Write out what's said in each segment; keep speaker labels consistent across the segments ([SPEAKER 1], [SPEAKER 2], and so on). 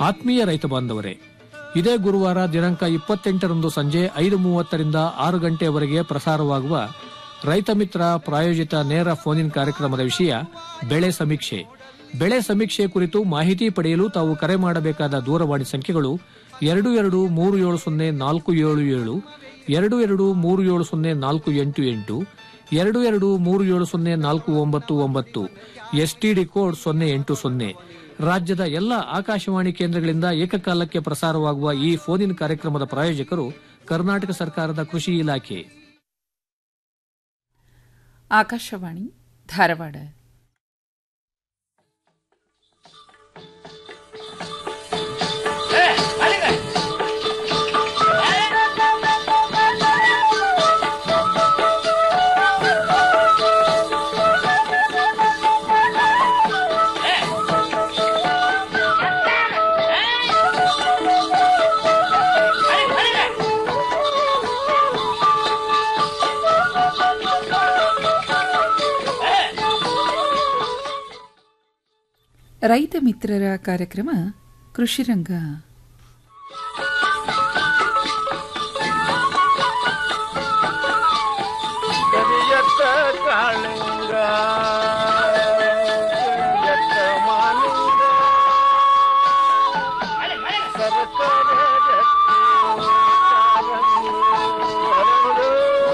[SPEAKER 1] ಆತ್ಮೀಯ ರೈತ ಬಾಂಧವರೇ ಇದೇ ಗುರುವಾರ ದಿನಾಂಕ ಇಪ್ಪತ್ತೆಂಟರಂದು ಸಂಜೆ ಐದು ಮೂವತ್ತರಿಂದ ಆರು ಗಂಟೆಯವರೆಗೆ ಪ್ರಸಾರವಾಗುವ ರೈತ ಮಿತ್ರ ಪ್ರಾಯೋಜಿತ ನೇರ ಫೋನ್ ಇನ್ ಕಾರ್ಯಕ್ರಮದ ವಿಷಯ ಬೆಳೆ ಸಮೀಕ್ಷೆ ಬೆಳೆ ಸಮೀಕ್ಷೆ ಕುರಿತು ಮಾಹಿತಿ ಪಡೆಯಲು ತಾವು ಕರೆ ಮಾಡಬೇಕಾದ ದೂರವಾಣಿ ಸಂಖ್ಯೆಗಳು ಎರಡು ಎರಡು ಮೂರು ಏಳು ಸೊನ್ನೆ ನಾಲ್ಕು ಏಳು ಏಳು ಎರಡು ಎರಡು ಮೂರು ಏಳು ಸೊನ್ನೆ ನಾಲ್ಕು ಎಂಟು ಎಂಟು ಎರಡು ಎರಡು ಮೂರು ಏಳು ಸೊನ್ನೆ ನಾಲ್ಕು ಒಂಬತ್ತು ಒಂಬತ್ತು ಎಸ್ಟಿಡಿ ಕೋಡ್ ಸೊನ್ನೆ ಎಂಟು ಸೊನ್ನೆ ರಾಜ್ಯದ ಎಲ್ಲ ಆಕಾಶವಾಣಿ ಕೇಂದ್ರಗಳಿಂದ ಏಕಕಾಲಕ್ಕೆ ಪ್ರಸಾರವಾಗುವ ಈ ಫೋನ್ ಇನ್ ಕಾರ್ಯಕ್ರಮದ ಪ್ರಾಯೋಜಕರು ಕರ್ನಾಟಕ ಸರ್ಕಾರದ ಕೃಷಿ ಇಲಾಖೆ
[SPEAKER 2] ಆಕಾಶವಾಣಿ ಧಾರವಾಡ ರೈತ ಮಿತ್ರರ ಕಾರ್ಯಕ್ರಮ ಕೃಷಿರಂಗ
[SPEAKER 3] ಕರಿಯತ್ತ ಕಾಳಿಂಗ ಕರಿಯತ್ತ ಮಾಲಿಂಗ ಸರಸರ ಗಟ್ಟಿ ಕಾಲಂಗಿ ಹರಡು.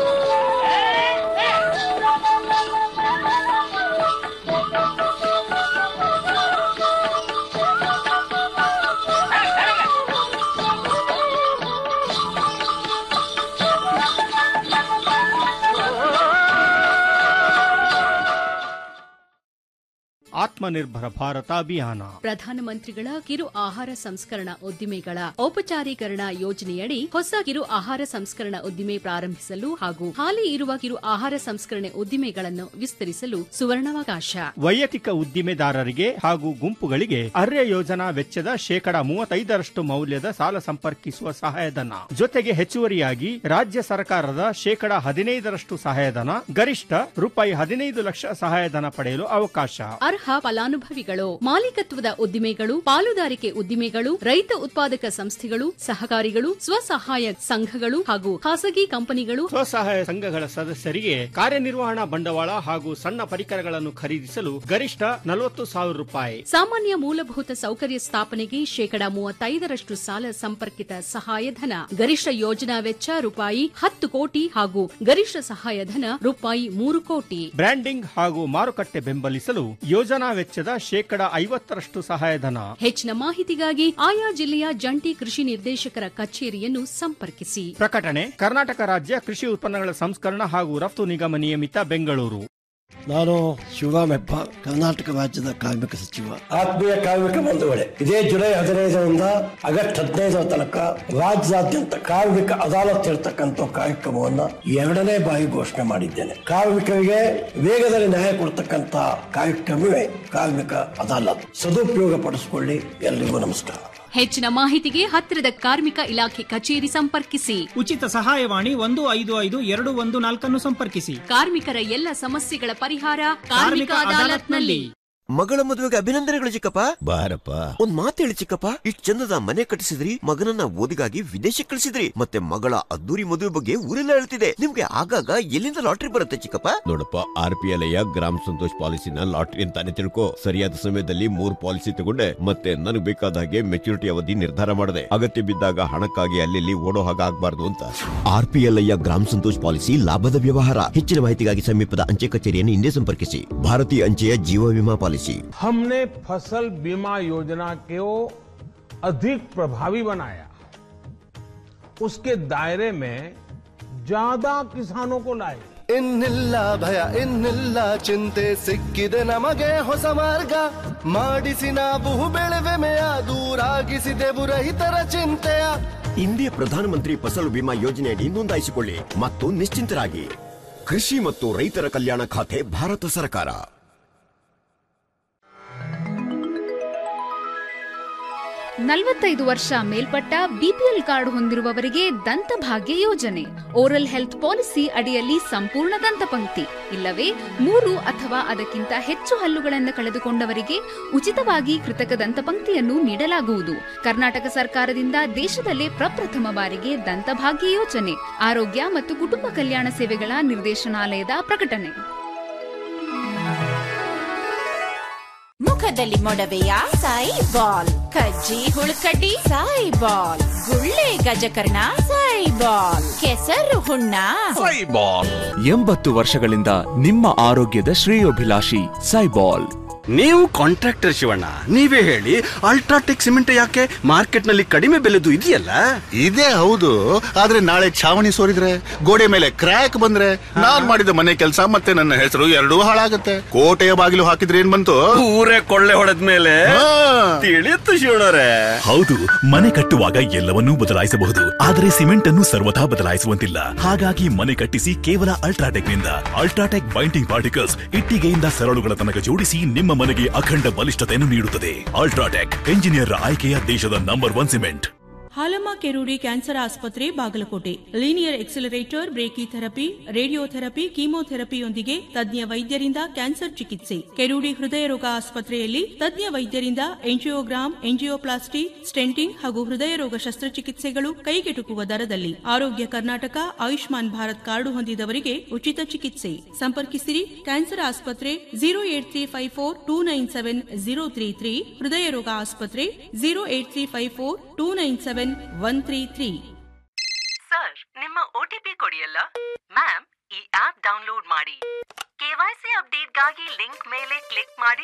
[SPEAKER 4] ಆತ್ಮನಿರ್ಭರ ಭಾರತ ಅಭಿಯಾನ
[SPEAKER 5] ಪ್ರಧಾನಮಂತ್ರಿಗಳ ಕಿರು ಆಹಾರ ಸಂಸ್ಕರಣಾ ಉದ್ದಿಮೆಗಳ ಔಪಚಾರೀಕರಣ ಯೋಜನೆಯಡಿ ಹೊಸ ಕಿರು ಆಹಾರ ಸಂಸ್ಕರಣಾ ಉದ್ದಿಮೆ ಪ್ರಾರಂಭಿಸಲು ಹಾಗೂ ಹಾಲಿ ಇರುವ ಕಿರು ಆಹಾರ ಸಂಸ್ಕರಣೆ ಉದ್ದಿಮೆಗಳನ್ನು ವಿಸ್ತರಿಸಲು ಸುವರ್ಣಾವಕಾಶ
[SPEAKER 4] ವೈಯಕ್ತಿಕ ಉದ್ದಿಮೆದಾರರಿಗೆ ಹಾಗೂ ಗುಂಪುಗಳಿಗೆ ಅರ್ಯ ಯೋಜನಾ ವೆಚ್ಚದ ಶೇಕಡ ಮೂವತ್ತೈದರಷ್ಟು ಮೌಲ್ಯದ ಸಾಲ ಸಂಪರ್ಕಿಸುವ ಸಹಾಯಧನ ಜೊತೆಗೆ ಹೆಚ್ಚುವರಿಯಾಗಿ ರಾಜ್ಯ ಸರ್ಕಾರದ ಶೇಕಡ ಹದಿನೈದರಷ್ಟು ಸಹಾಯಧನ ಗರಿಷ್ಠ ರೂಪಾಯಿ ಹದಿನೈದು ಲಕ್ಷ ಸಹಾಯಧನ ಪಡೆಯಲು ಅವಕಾಶ
[SPEAKER 5] ಅರ್ಹ ಫಲಾನುಭವಿಗಳು ಮಾಲೀಕತ್ವದ ಉದ್ದಿಮೆಗಳು ಪಾಲುದಾರಿಕೆ ಉದ್ದಿಮೆಗಳು ರೈತ ಉತ್ಪಾದಕ ಸಂಸ್ಥೆಗಳು ಸಹಕಾರಿಗಳು ಸ್ವಸಹಾಯ ಸಂಘಗಳು ಹಾಗೂ ಖಾಸಗಿ ಕಂಪನಿಗಳು
[SPEAKER 4] ಸ್ವಸಹಾಯ ಸಂಘಗಳ ಸದಸ್ಯರಿಗೆ ಕಾರ್ಯನಿರ್ವಹಣಾ ಬಂಡವಾಳ ಹಾಗೂ ಸಣ್ಣ ಪರಿಕರಗಳನ್ನು ಖರೀದಿಸಲು ಗರಿಷ್ಠ ನಲವತ್ತು ಸಾವಿರ ರೂಪಾಯಿ
[SPEAKER 5] ಸಾಮಾನ್ಯ ಮೂಲಭೂತ ಸೌಕರ್ಯ ಸ್ಥಾಪನೆಗೆ ಶೇಕಡ ಮೂವತ್ತೈದರಷ್ಟು ಸಾಲ ಸಂಪರ್ಕಿತ ಸಹಾಯಧನ ಗರಿಷ್ಠ ಯೋಜನಾ ವೆಚ್ಚ ರೂಪಾಯಿ ಹತ್ತು ಕೋಟಿ ಹಾಗೂ ಗರಿಷ್ಠ ಸಹಾಯಧನ ರೂಪಾಯಿ ಮೂರು ಕೋಟಿ
[SPEAKER 4] ಬ್ರ್ಯಾಂಡಿಂಗ್ ಹಾಗೂ ಮಾರುಕಟ್ಟೆ ಬೆಂಬಲಿಸಲು ಯೋಜನಾ ವೆಚ್ಚದ ಶೇಕಡ ಐವತ್ತರಷ್ಟು ಸಹಾಯಧನ
[SPEAKER 5] ಹೆಚ್ಚಿನ ಮಾಹಿತಿಗಾಗಿ ಆಯಾ ಜಿಲ್ಲೆಯ ಜಂಟಿ ಕೃಷಿ ನಿರ್ದೇಶಕರ ಕಚೇರಿಯನ್ನು ಸಂಪರ್ಕಿಸಿ
[SPEAKER 4] ಪ್ರಕಟಣೆ ಕರ್ನಾಟಕ ರಾಜ್ಯ ಕೃಷಿ ಉತ್ಪನ್ನಗಳ ಸಂಸ್ಕರಣ ಹಾಗೂ ರಫ್ತು ನಿಗಮ ನಿಯಮಿತ ಬೆಂಗಳೂರು
[SPEAKER 6] ನಾನು ಶಿವರಾಮ್ ಹೆಬ್ಬ ಕರ್ನಾಟಕ ರಾಜ್ಯದ ಕಾರ್ಮಿಕ ಸಚಿವ
[SPEAKER 7] ಆತ್ಮೀಯ ಕಾರ್ಮಿಕ ಬಂಧುಗಳೇ ಇದೇ ಜುಲೈ ಹದಿನೈದರಿಂದ ಆಗಸ್ಟ್ ಹದಿನೈದರ ತನಕ ರಾಜ್ಯಾದ್ಯಂತ ಕಾರ್ಮಿಕ ಅದಾಲತ್ ಇರತಕ್ಕಂಥ ಕಾರ್ಯಕ್ರಮವನ್ನ ಎರಡನೇ ಬಾರಿ ಘೋಷಣೆ ಮಾಡಿದ್ದೇನೆ ಕಾರ್ಮಿಕರಿಗೆ ವೇಗದಲ್ಲಿ ನ್ಯಾಯ ಕೊಡ್ತಕ್ಕಂತ ಕಾರ್ಯಕ್ರಮವೇ ಕಾರ್ಮಿಕ ಅದಾಲತ್ ಸದುಪಯೋಗ ಪಡಿಸಿಕೊಳ್ಳಿ ಎಲ್ರಿಗೂ ನಮಸ್ಕಾರ
[SPEAKER 5] ಹೆಚ್ಚಿನ ಮಾಹಿತಿಗೆ ಹತ್ತಿರದ ಕಾರ್ಮಿಕ ಇಲಾಖೆ ಕಚೇರಿ ಸಂಪರ್ಕಿಸಿ
[SPEAKER 8] ಉಚಿತ ಸಹಾಯವಾಣಿ ಒಂದು ಐದು ಐದು ಎರಡು ಒಂದು ನಾಲ್ಕನ್ನು ಸಂಪರ್ಕಿಸಿ
[SPEAKER 5] ಕಾರ್ಮಿಕರ ಎಲ್ಲ ಸಮಸ್ಯೆಗಳ ಪರಿಹಾರ ಕಾರ್ಮಿಕ ಅದಾಲತ್ನಲ್ಲಿ
[SPEAKER 9] ಮಗಳ ಮದುವೆಗೆ ಅಭಿನಂದನೆಗಳು ಚಿಕ್ಕಪ್ಪ ಬಾರಪ್ಪ ಒಂದ್ ಮಾತು ಹೇಳಿ ಚಿಕ್ಕಪ್ಪ ಇಷ್ಟ್ ಚಂದದ ಮನೆ ಕಟ್ಟಿಸಿದ್ರಿ ಮಗನನ್ನ ಓದಿಗಾಗಿ ವಿದೇಶಕ್ಕೆ ಕಳಿಸಿದ್ರಿ ಮತ್ತೆ ಮಗಳ ಅದ್ದೂರಿ ಮದುವೆ ಬಗ್ಗೆ ಊರೆಲ್ಲ ಹೇಳ್ತಿದೆ ನಿಮ್ಗೆ ಆಗಾಗ ಎಲ್ಲಿಂದ ಲಾಟ್ರಿ ಬರುತ್ತೆ ಚಿಕ್ಕಪ್ಪ ನೋಡಪ್ಪ ಆರ್ ಪಿ ಎಲ್ ಗ್ರಾಮ ಸಂತೋಷ್ ಪಾಲಿಸಿನ ಲಾಟ್ರಿ ಅಂತಾನೆ ತಿಳ್ಕೊ ಸರಿಯಾದ ಸಮಯದಲ್ಲಿ ಮೂರ್ ಪಾಲಿಸಿ ತಗೊಂಡೆ ಮತ್ತೆ ನನಗೆ ಬೇಕಾದ ಹಾಗೆ ಮೆಚುರಿಟಿ ಅವಧಿ ನಿರ್ಧಾರ ಮಾಡಿದೆ ಅಗತ್ಯ ಬಿದ್ದಾಗ ಹಣಕ್ಕಾಗಿ ಅಲ್ಲಿ ಓಡೋ ಹಾಗೆ ಆಗ್ಬಾರ್ದು ಅಂತ ಆರ್ ಪಿ ಎಲ್ ಗ್ರಾಮ ಸಂತೋಷ್ ಪಾಲಿಸಿ ಲಾಭದ ವ್ಯವಹಾರ ಹೆಚ್ಚಿನ ಮಾಹಿತಿಗಾಗಿ ಸಮೀಪದ ಅಂಚೆ ಕಚೇರಿಯನ್ನು ಹಿಂದೆ ಸಂಪರ್ಕಿಸಿ ಭಾರತೀಯ ಅಂಚೆಯ ಜೀವ ವಿಮಾ ಪಾಲಿಸಿ
[SPEAKER 10] हमने फसल बीमा योजना को अधिक प्रभावी बनाया उसके दायरे में ज्यादा किसानों को लाए
[SPEAKER 11] ಇನ್ನಿಲ್ಲ ಭಯ ಇನ್ನಿಲ್ಲ ಚಿಂತೆ ಸಿಕ್ಕಿದೆ ನಮಗೆ ಹೊಸ ಮಾರ್ಗ ಮಾಡಿಸಿ ನಾವು ಬೆಳೆವೆಮೆಯ ದೂರಾಗಿಸಿದೆವು ರೈತರ ಚಿಂತೆಯ
[SPEAKER 9] ಇಂದೇ ಪ್ರಧಾನಮಂತ್ರಿ ಫಸಲು ಬಿಮಾ ಯೋಜನೆಯಡಿ ನೋಂದಾಯಿಸಿಕೊಳ್ಳಿ ಮತ್ತು ನಿಶ್ಚಿಂತರಾಗಿ ಕೃಷಿ ಮತ್ತು ರೈತರ ಕಲ್ಯಾಣ ಖಾತೆ ಭಾರತ ಸರ್ಕಾರ
[SPEAKER 12] ನಲವತ್ತೈದು ವರ್ಷ ಮೇಲ್ಪಟ್ಟ ಬಿಪಿಎಲ್ ಕಾರ್ಡ್ ಹೊಂದಿರುವವರಿಗೆ ದಂತಭಾಗ್ಯ ಯೋಜನೆ ಓರಲ್ ಹೆಲ್ತ್ ಪಾಲಿಸಿ ಅಡಿಯಲ್ಲಿ ಸಂಪೂರ್ಣ ದಂತಪಂಕ್ತಿ ಇಲ್ಲವೇ ಮೂರು ಅಥವಾ ಅದಕ್ಕಿಂತ ಹೆಚ್ಚು ಹಲ್ಲುಗಳನ್ನು ಕಳೆದುಕೊಂಡವರಿಗೆ ಉಚಿತವಾಗಿ ಕೃತಕ ದಂತಪಂಕ್ತಿಯನ್ನು ನೀಡಲಾಗುವುದು ಕರ್ನಾಟಕ ಸರ್ಕಾರದಿಂದ ದೇಶದಲ್ಲೇ ಪ್ರಪ್ರಥಮ ಬಾರಿಗೆ ದಂತಭಾಗ್ಯ ಯೋಜನೆ ಆರೋಗ್ಯ ಮತ್ತು ಕುಟುಂಬ ಕಲ್ಯಾಣ ಸೇವೆಗಳ ನಿರ್ದೇಶನಾಲಯದ ಪ್ರಕಟಣೆ
[SPEAKER 13] ಮುಖದಲ್ಲಿ ಮೊಡವೆಯ ಸಾಯಿ ಬಾಲ್ ಕಜ್ಜಿ ಹುಳುಕಡ್ಡಿ ಸಾಯಿ ಬಾಲ್ ಗುಳ್ಳೆ ಗಜಕರ್ಣ ಸಾಯಿ ಬಾಲ್ ಕೆಸರು ಹುಣ್ಣ
[SPEAKER 14] ಎಂಬತ್ತು ವರ್ಷಗಳಿಂದ ನಿಮ್ಮ ಆರೋಗ್ಯದ ಶ್ರೇಯೋಭಿಲಾಷಿ ಸೈಬಾಲ್
[SPEAKER 15] ನೀವು ಕಾಂಟ್ರಾಕ್ಟರ್ ಶಿವಣ್ಣ ನೀವೇ ಹೇಳಿ ಅಲ್ಟ್ರಾಟೆಕ್ ಸಿಮೆಂಟ್ ಯಾಕೆ ಮಾರ್ಕೆಟ್ ನಲ್ಲಿ ಕಡಿಮೆ ಬೆಲೆದು ಇದೆಯಲ್ಲ
[SPEAKER 16] ಇದೇ ಹೌದು ಆದ್ರೆ ನಾಳೆ ಛಾವಣಿ ಸೋರಿದ್ರೆ ಗೋಡೆ ಮೇಲೆ ಕ್ರ್ಯಾಕ್ ಬಂದ್ರೆ ನಾನ್ ಮಾಡಿದ ಮನೆ ಕೆಲಸ ಮತ್ತೆ ನನ್ನ ಹೆಸರು ಎರಡೂ ಹಾಳಾಗತ್ತೆ ಕೋಟೆಯ ಬಾಗಿಲು ಹಾಕಿದ್ರೆ ಏನ್ ಬಂತು
[SPEAKER 15] ಊರೇ ಕೊಳ್ಳೆ ಹೊಡೆದ ಮೇಲೆ ತಿಳಿಯುತ್ತು ಶಿವಣ್ಣರೇ
[SPEAKER 17] ಹೌದು ಮನೆ ಕಟ್ಟುವಾಗ ಎಲ್ಲವನ್ನೂ ಬದಲಾಯಿಸಬಹುದು ಆದರೆ ಸಿಮೆಂಟ್ ಅನ್ನು ಸರ್ವಥಾ ಬದಲಾಯಿಸುವಂತಿಲ್ಲ ಹಾಗಾಗಿ ಮನೆ ಕಟ್ಟಿಸಿ ಕೇವಲ ಅಲ್ಟ್ರಾಟೆಕ್ ನಿಂದ ಅಲ್ಟ್ರಾಟೆಕ್ ಬೈಂಡಿಂಗ್ ಪಾರ್ಟಿಕಲ್ಸ್ ಇಟ್ಟಿಗೆಯಿಂದ ಸರಳುಗಳ ತನಕ ಜೋಡಿಸಿ ನಿಮ್ಮ ಮನೆಗೆ ಅಖಂಡ ಬಲಿಷ್ಠತೆಯನ್ನು ನೀಡುತ್ತದೆ ಅಲ್ಟ್ರಾಟೆಕ್ ಎಂಜಿನಿಯರ್ ಆಯ್ಕೆಯ ದೇಶದ number one cement
[SPEAKER 18] Halamma Kerudi cancer ಆಸ್ಪತ್ರೆ Bagalkote linear accelerator brachytherapy radiotherapy ಕೀಮೋಥೆರಪಿಯೊಂದಿಗೆ ತಜ್ಞ ವೈದ್ಯರಿಂದ ಕ್ಯಾನ್ಸರ್ ಚಿಕಿತ್ಸೆ ಕೆರೂಡಿ ಹೃದಯ ರೋಗ ಆಸ್ಪತ್ರೆಯಲ್ಲಿ ತಜ್ಞ ವೈದ್ಯರಿಂದ ಎಂಜಿಯೋಗ್ರಾಮ್ ಎಂಜಿಯೋಪ್ಲಾಸ್ಟಿ ಸ್ಟೆಂಟಿಂಗ್ ಹಾಗೂ ಹೃದಯ ರೋಗ ಶಸ್ತ್ರಚಿಕಿತ್ಸೆಗಳು ಕೈಗೆಟುಕುವ ದರದಲ್ಲಿ ಆರೋಗ್ಯ ಕರ್ನಾಟಕ ಆಯುಷ್ಮಾನ್ ಭಾರತ್ ಕಾರ್ಡು ಹೊಂದಿದವರಿಗೆ ಉಚಿತ ಚಿಕಿತ್ಸೆ ಸಂಪರ್ಕಿಸಿರಿ ಕ್ಯಾನ್ಸರ್ ಆಸ್ಪತ್ರೆ zero eight three five four two nine seven zero three three ಹೃದಯ ರೋಗ ಆಸ್ಪತ್ರೆ zero eight three five four two nine seven one three three
[SPEAKER 19] sir ನಿಮ್ಮ ಒಟಿಪಿ ಕೊಡಿಯಲ್ಲ ಮ್ಯಾಮ್ ಈ ಆಪ್ ಡೌನ್ಲೋಡ್ ಮಾಡಿ ಕೆವೈಸಿ ಅಪ್ಡೇಟ್ಗಾಗಿ ಲಿಂಕ್ ಮೇಲೆ ಕ್ಲಿಕ್ ಮಾಡಿ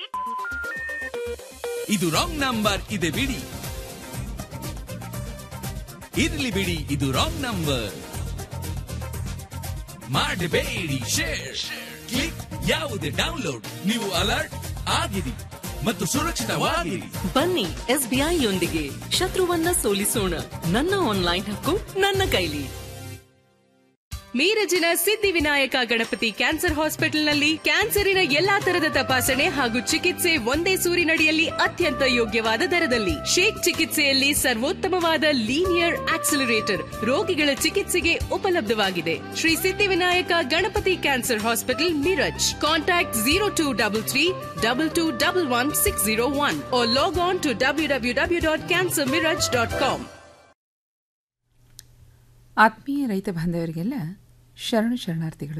[SPEAKER 20] ಇದು ರಾಂಗ್ ನಂಬರ್ ಇದೆ ಬಿಡಿ ಇರ್ಲಿ ಬಿಡಿ ಇದು ರಾಂಗ್ ನಂಬರ್ ಮಾಡಬೇಡಿ ಶೇರ್ ಕ್ಲಿಕ್ ಯಾವುದೇ ಡೌನ್ಲೋಡ್ ನೀವು ಅಲರ್ಟ್ ಆಗಿರಿ ಮತ್ತು ಸುರಕ್ಷಿತವಾಗಿರಿ
[SPEAKER 19] ಬನ್ನಿ ಎಸ್ಬಿಐ ಯೊಂದಿಗೆ ಶತ್ರುವನ್ನ ಸೋಲಿಸೋಣ ನನ್ನ ಆನ್ಲೈನ್ ಹಕ್ಕು ನನ್ನ ಕೈಲಿ
[SPEAKER 5] ಮೀರಜಿನ ಸಿದ್ಧಿವಿನಾಯಕ ಗಣಪತಿ ಕ್ಯಾನ್ಸರ್ ಹಾಸ್ಪಿಟಲ್ನಲ್ಲಿ ಕ್ಯಾನ್ಸರಿನ ಎಲ್ಲಾ ತರದ ತಪಾಸಣೆ ಹಾಗೂ ಚಿಕಿತ್ಸೆ ಒಂದೇ ಸೂರಿನಡಿಯಲ್ಲಿ ಅತ್ಯಂತ ಯೋಗ್ಯವಾದ ದರದಲ್ಲಿ ಶೇಕ್ ಚಿಕಿತ್ಸೆಯಲ್ಲಿ ಸರ್ವೋತ್ತಮವಾದ ಲೀನಿಯರ್ ಆಕ್ಸಿಲರೇಟರ್ ರೋಗಿಗಳ ಚಿಕಿತ್ಸೆಗೆ ಉಪಲಬ್ಧವಾಗಿದೆ Shri Siddhivinayak Ganapati cancer hospital Miraj contact zero two double three double two double one six zero one log on to W W W dot cancer Miraj dot com
[SPEAKER 2] ಆತ್ಮೀಯ ರೈತ ಬಾಂಧವರಿಗೆಲ್ಲ ಶರಣು ಶರಣಾರ್ಥಿಗಳು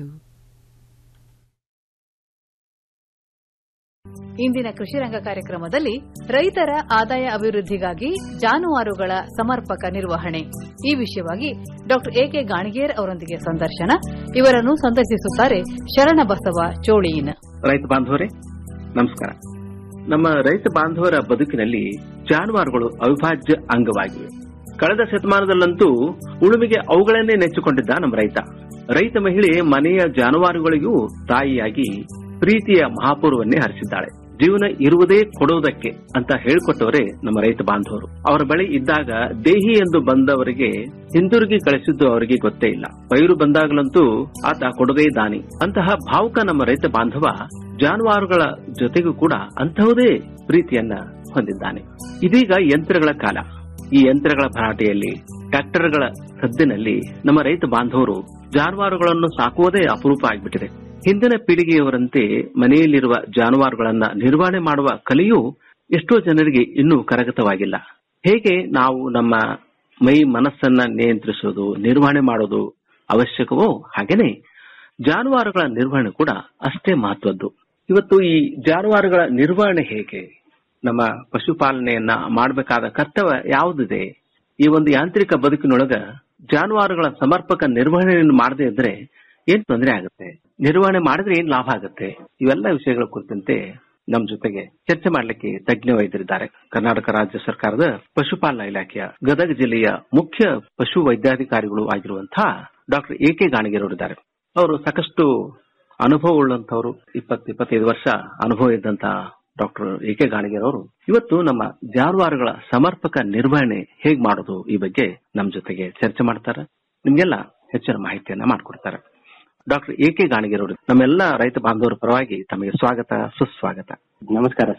[SPEAKER 21] ಇಂದಿನ ಕೃಷಿ ರಂಗ ಕಾರ್ಯಕ್ರಮದಲ್ಲಿ ರೈತರ ಆದಾಯ ಅಭಿವೃದ್ಧಿಗಾಗಿ ಜಾನುವಾರುಗಳ ಸಮರ್ಪಕ ನಿರ್ವಹಣೆ ಈ ವಿಷಯವಾಗಿ ಡಾಕ್ಟರ್ ಎಕೆ ಗಾಣಿಗೇರ್ ಅವರೊಂದಿಗೆ ಸಂದರ್ಶನ ಇವರನ್ನು ಸಂದರ್ಶಿಸುತ್ತಾರೆ ಶರಣಬಸವ ಚೋಳಿಯಿನ
[SPEAKER 22] ರೈತ ಬಾಂಧವರೇ ನಮಸ್ಕಾರ ನಮ್ಮ ರೈತ ಬಾಂಧವರ ಬದುಕಿನಲ್ಲಿ ಜಾನುವಾರುಗಳು ಅವಿಭಾಜ್ಯ ಅಂಗವಾಗಿವೆ ಕಳೆದ ಶತಮಾನದಲ್ಲಂತೂ ಉಳುಮೆಗೆ ಅವುಗಳನ್ನೇ ನೆಚ್ಚಿಕೊಂಡಿದ್ದ ನಮ್ಮ ರೈತ ರೈತ ಮಹಿಳೆ ಮನೆಯ ಜಾನುವಾರುಗಳಿಗೂ ತಾಯಿಯಾಗಿ ಪ್ರೀತಿಯ ಮಹಾಪೂರ್ವನ್ನೇ ಹರಿಸಿದ್ದಾಳೆ ಜೀವನ ಇರುವುದೇ ಕೊಡುವುದಕ್ಕೆ ಅಂತ ಹೇಳಿಕೊಟ್ಟವರೇ ನಮ್ಮ ರೈತ ಬಾಂಧವರು ಅವರ ಬಳಿ ಇದ್ದಾಗ ದೇಹಿ ಎಂದು ಬಂದವರಿಗೆ ಹಿಂದಿರುಗಿ ಕಳಿಸಿದ್ದು ಅವರಿಗೆ ಗೊತ್ತೇ ಇಲ್ಲ ಪೈರು ಬಂದಾಗಲಂತೂ ಆತ ಕೊಡುಗೈ ದಾನಿ ಅಂತಹ ಭಾವುಕ ನಮ್ಮ ರೈತ ಬಾಂಧವ ಜಾನುವಾರುಗಳ ಜೊತೆಗೂ ಕೂಡ ಅಂತಹುದೇ ಪ್ರೀತಿಯನ್ನ ಹೊಂದಿದ್ದಾನೆ ಇದೀಗ ಯಂತ್ರಗಳ ಕಾಲ ಈ ಯಂತ್ರಗಳ ಭರಾಟೆಯಲ್ಲಿ ಟ್ರ್ಯಾಕ್ಟರ್ಗಳ ಸದ್ದಿನಲ್ಲಿ ನಮ್ಮ ರೈತ ಬಾಂಧವರು ಜಾನುವಾರುಗಳನ್ನು ಸಾಕುವುದೇ ಅಪರೂಪ ಆಗಿಬಿಟ್ಟಿದೆ ಹಿಂದಿನ ಪೀಳಿಗೆಯವರಂತೆ ಮನೆಯಲ್ಲಿರುವ ಜಾನುವಾರುಗಳನ್ನ ನಿರ್ವಹಣೆ ಮಾಡುವ ಕಲೆಯೂ ಎಷ್ಟೋ ಜನರಿಗೆ ಇನ್ನೂ ಕರಗತವಾಗಿಲ್ಲ ಹೇಗೆ ನಾವು ನಮ್ಮ ಮೈ ಮನಸ್ಸನ್ನ ನಿಯಂತ್ರಿಸೋದು ನಿರ್ವಹಣೆ ಮಾಡೋದು ಅವಶ್ಯಕವೋ ಹಾಗೇನೆ ಜಾನುವಾರುಗಳ ನಿರ್ವಹಣೆ ಕೂಡ ಅಷ್ಟೇ ಮಹತ್ವದ್ದು ಇವತ್ತು ಈ ಜಾನುವಾರುಗಳ ನಿರ್ವಹಣೆ ಹೇಗೆ ನಮ್ಮ ಪಶುಪಾಲನೆಯನ್ನ ಮಾಡಬೇಕಾದ ಕರ್ತವ್ಯ ಯಾವುದಿದೆ ಈ ಒಂದು ಯಾಂತ್ರಿಕ ಬದುಕಿನೊಳಗ ಜಾನುವಾರುಗಳ ಸಮರ್ಪಕ ನಿರ್ವಹಣೆಯನ್ನು ಮಾಡದೇ ಇದ್ರೆ ಏನ್ ತೊಂದರೆ ಆಗುತ್ತೆ ನಿರ್ವಹಣೆ ಮಾಡಿದ್ರೆ ಏನ್ ಲಾಭ ಆಗುತ್ತೆ ಇವೆಲ್ಲ ವಿಷಯಗಳ ಕುರಿತಂತೆ ನಮ್ ಜೊತೆಗೆ ಚರ್ಚೆ ಮಾಡಲಿಕ್ಕೆ ತಜ್ಞ ವೈದ್ಯರಿದ್ದಾರೆ ಕರ್ನಾಟಕ ರಾಜ್ಯ ಸರ್ಕಾರದ ಪಶುಪಾಲನಾ ಇಲಾಖೆಯ ಗದಗ ಜಿಲ್ಲೆಯ ಮುಖ್ಯ ಪಶು ವೈದ್ಯಾಧಿಕಾರಿಗಳು ಆಗಿರುವಂತಹ ಡಾಕ್ಟರ್ ಎ ಕೆ ಗಾಣಿಗೆರವರಿದ್ದಾರೆ ಅವರು ಸಾಕಷ್ಟು ಅನುಭವ ಉಳ್ಳಂತವರು ಇಪ್ಪತ್ತು ಇಪ್ಪತ್ತೈದು ವರ್ಷ ಅನುಭವ ಇದ್ದಂತಹ ಡಾಕ್ಟರ್ ಎ ಕೆ ಗಾಣಿಗೆರವರು ಇವತ್ತು ನಮ್ಮ ಜಾನುವಾರುಗಳ ಸಮರ್ಪಕ ನಿರ್ವಹಣೆ ಹೇಗ್ ಮಾಡೋದು ಈ ಬಗ್ಗೆ ನಮ್ ಜೊತೆಗೆ ಚರ್ಚೆ ಮಾಡ್ತಾರೆ ನಿಮ್ಗೆಲ್ಲ ಹೆಚ್ಚಿನ ಮಾಹಿತಿಯನ್ನ ಮಾಡ್ಕೊಡ್ತಾರೆ ಡಾಕ್ಟರ್ ಎ ಕೆ ಗಾಣಿಗೆರವರು ನಮ್ಮೆಲ್ಲ ರೈತ ಬಾಂಧವರ ಪರವಾಗಿ ತಮಗೆ ಸ್ವಾಗತ ಸುಸ್ವಾಗತ
[SPEAKER 23] ನಮಸ್ಕಾರ ಸರ್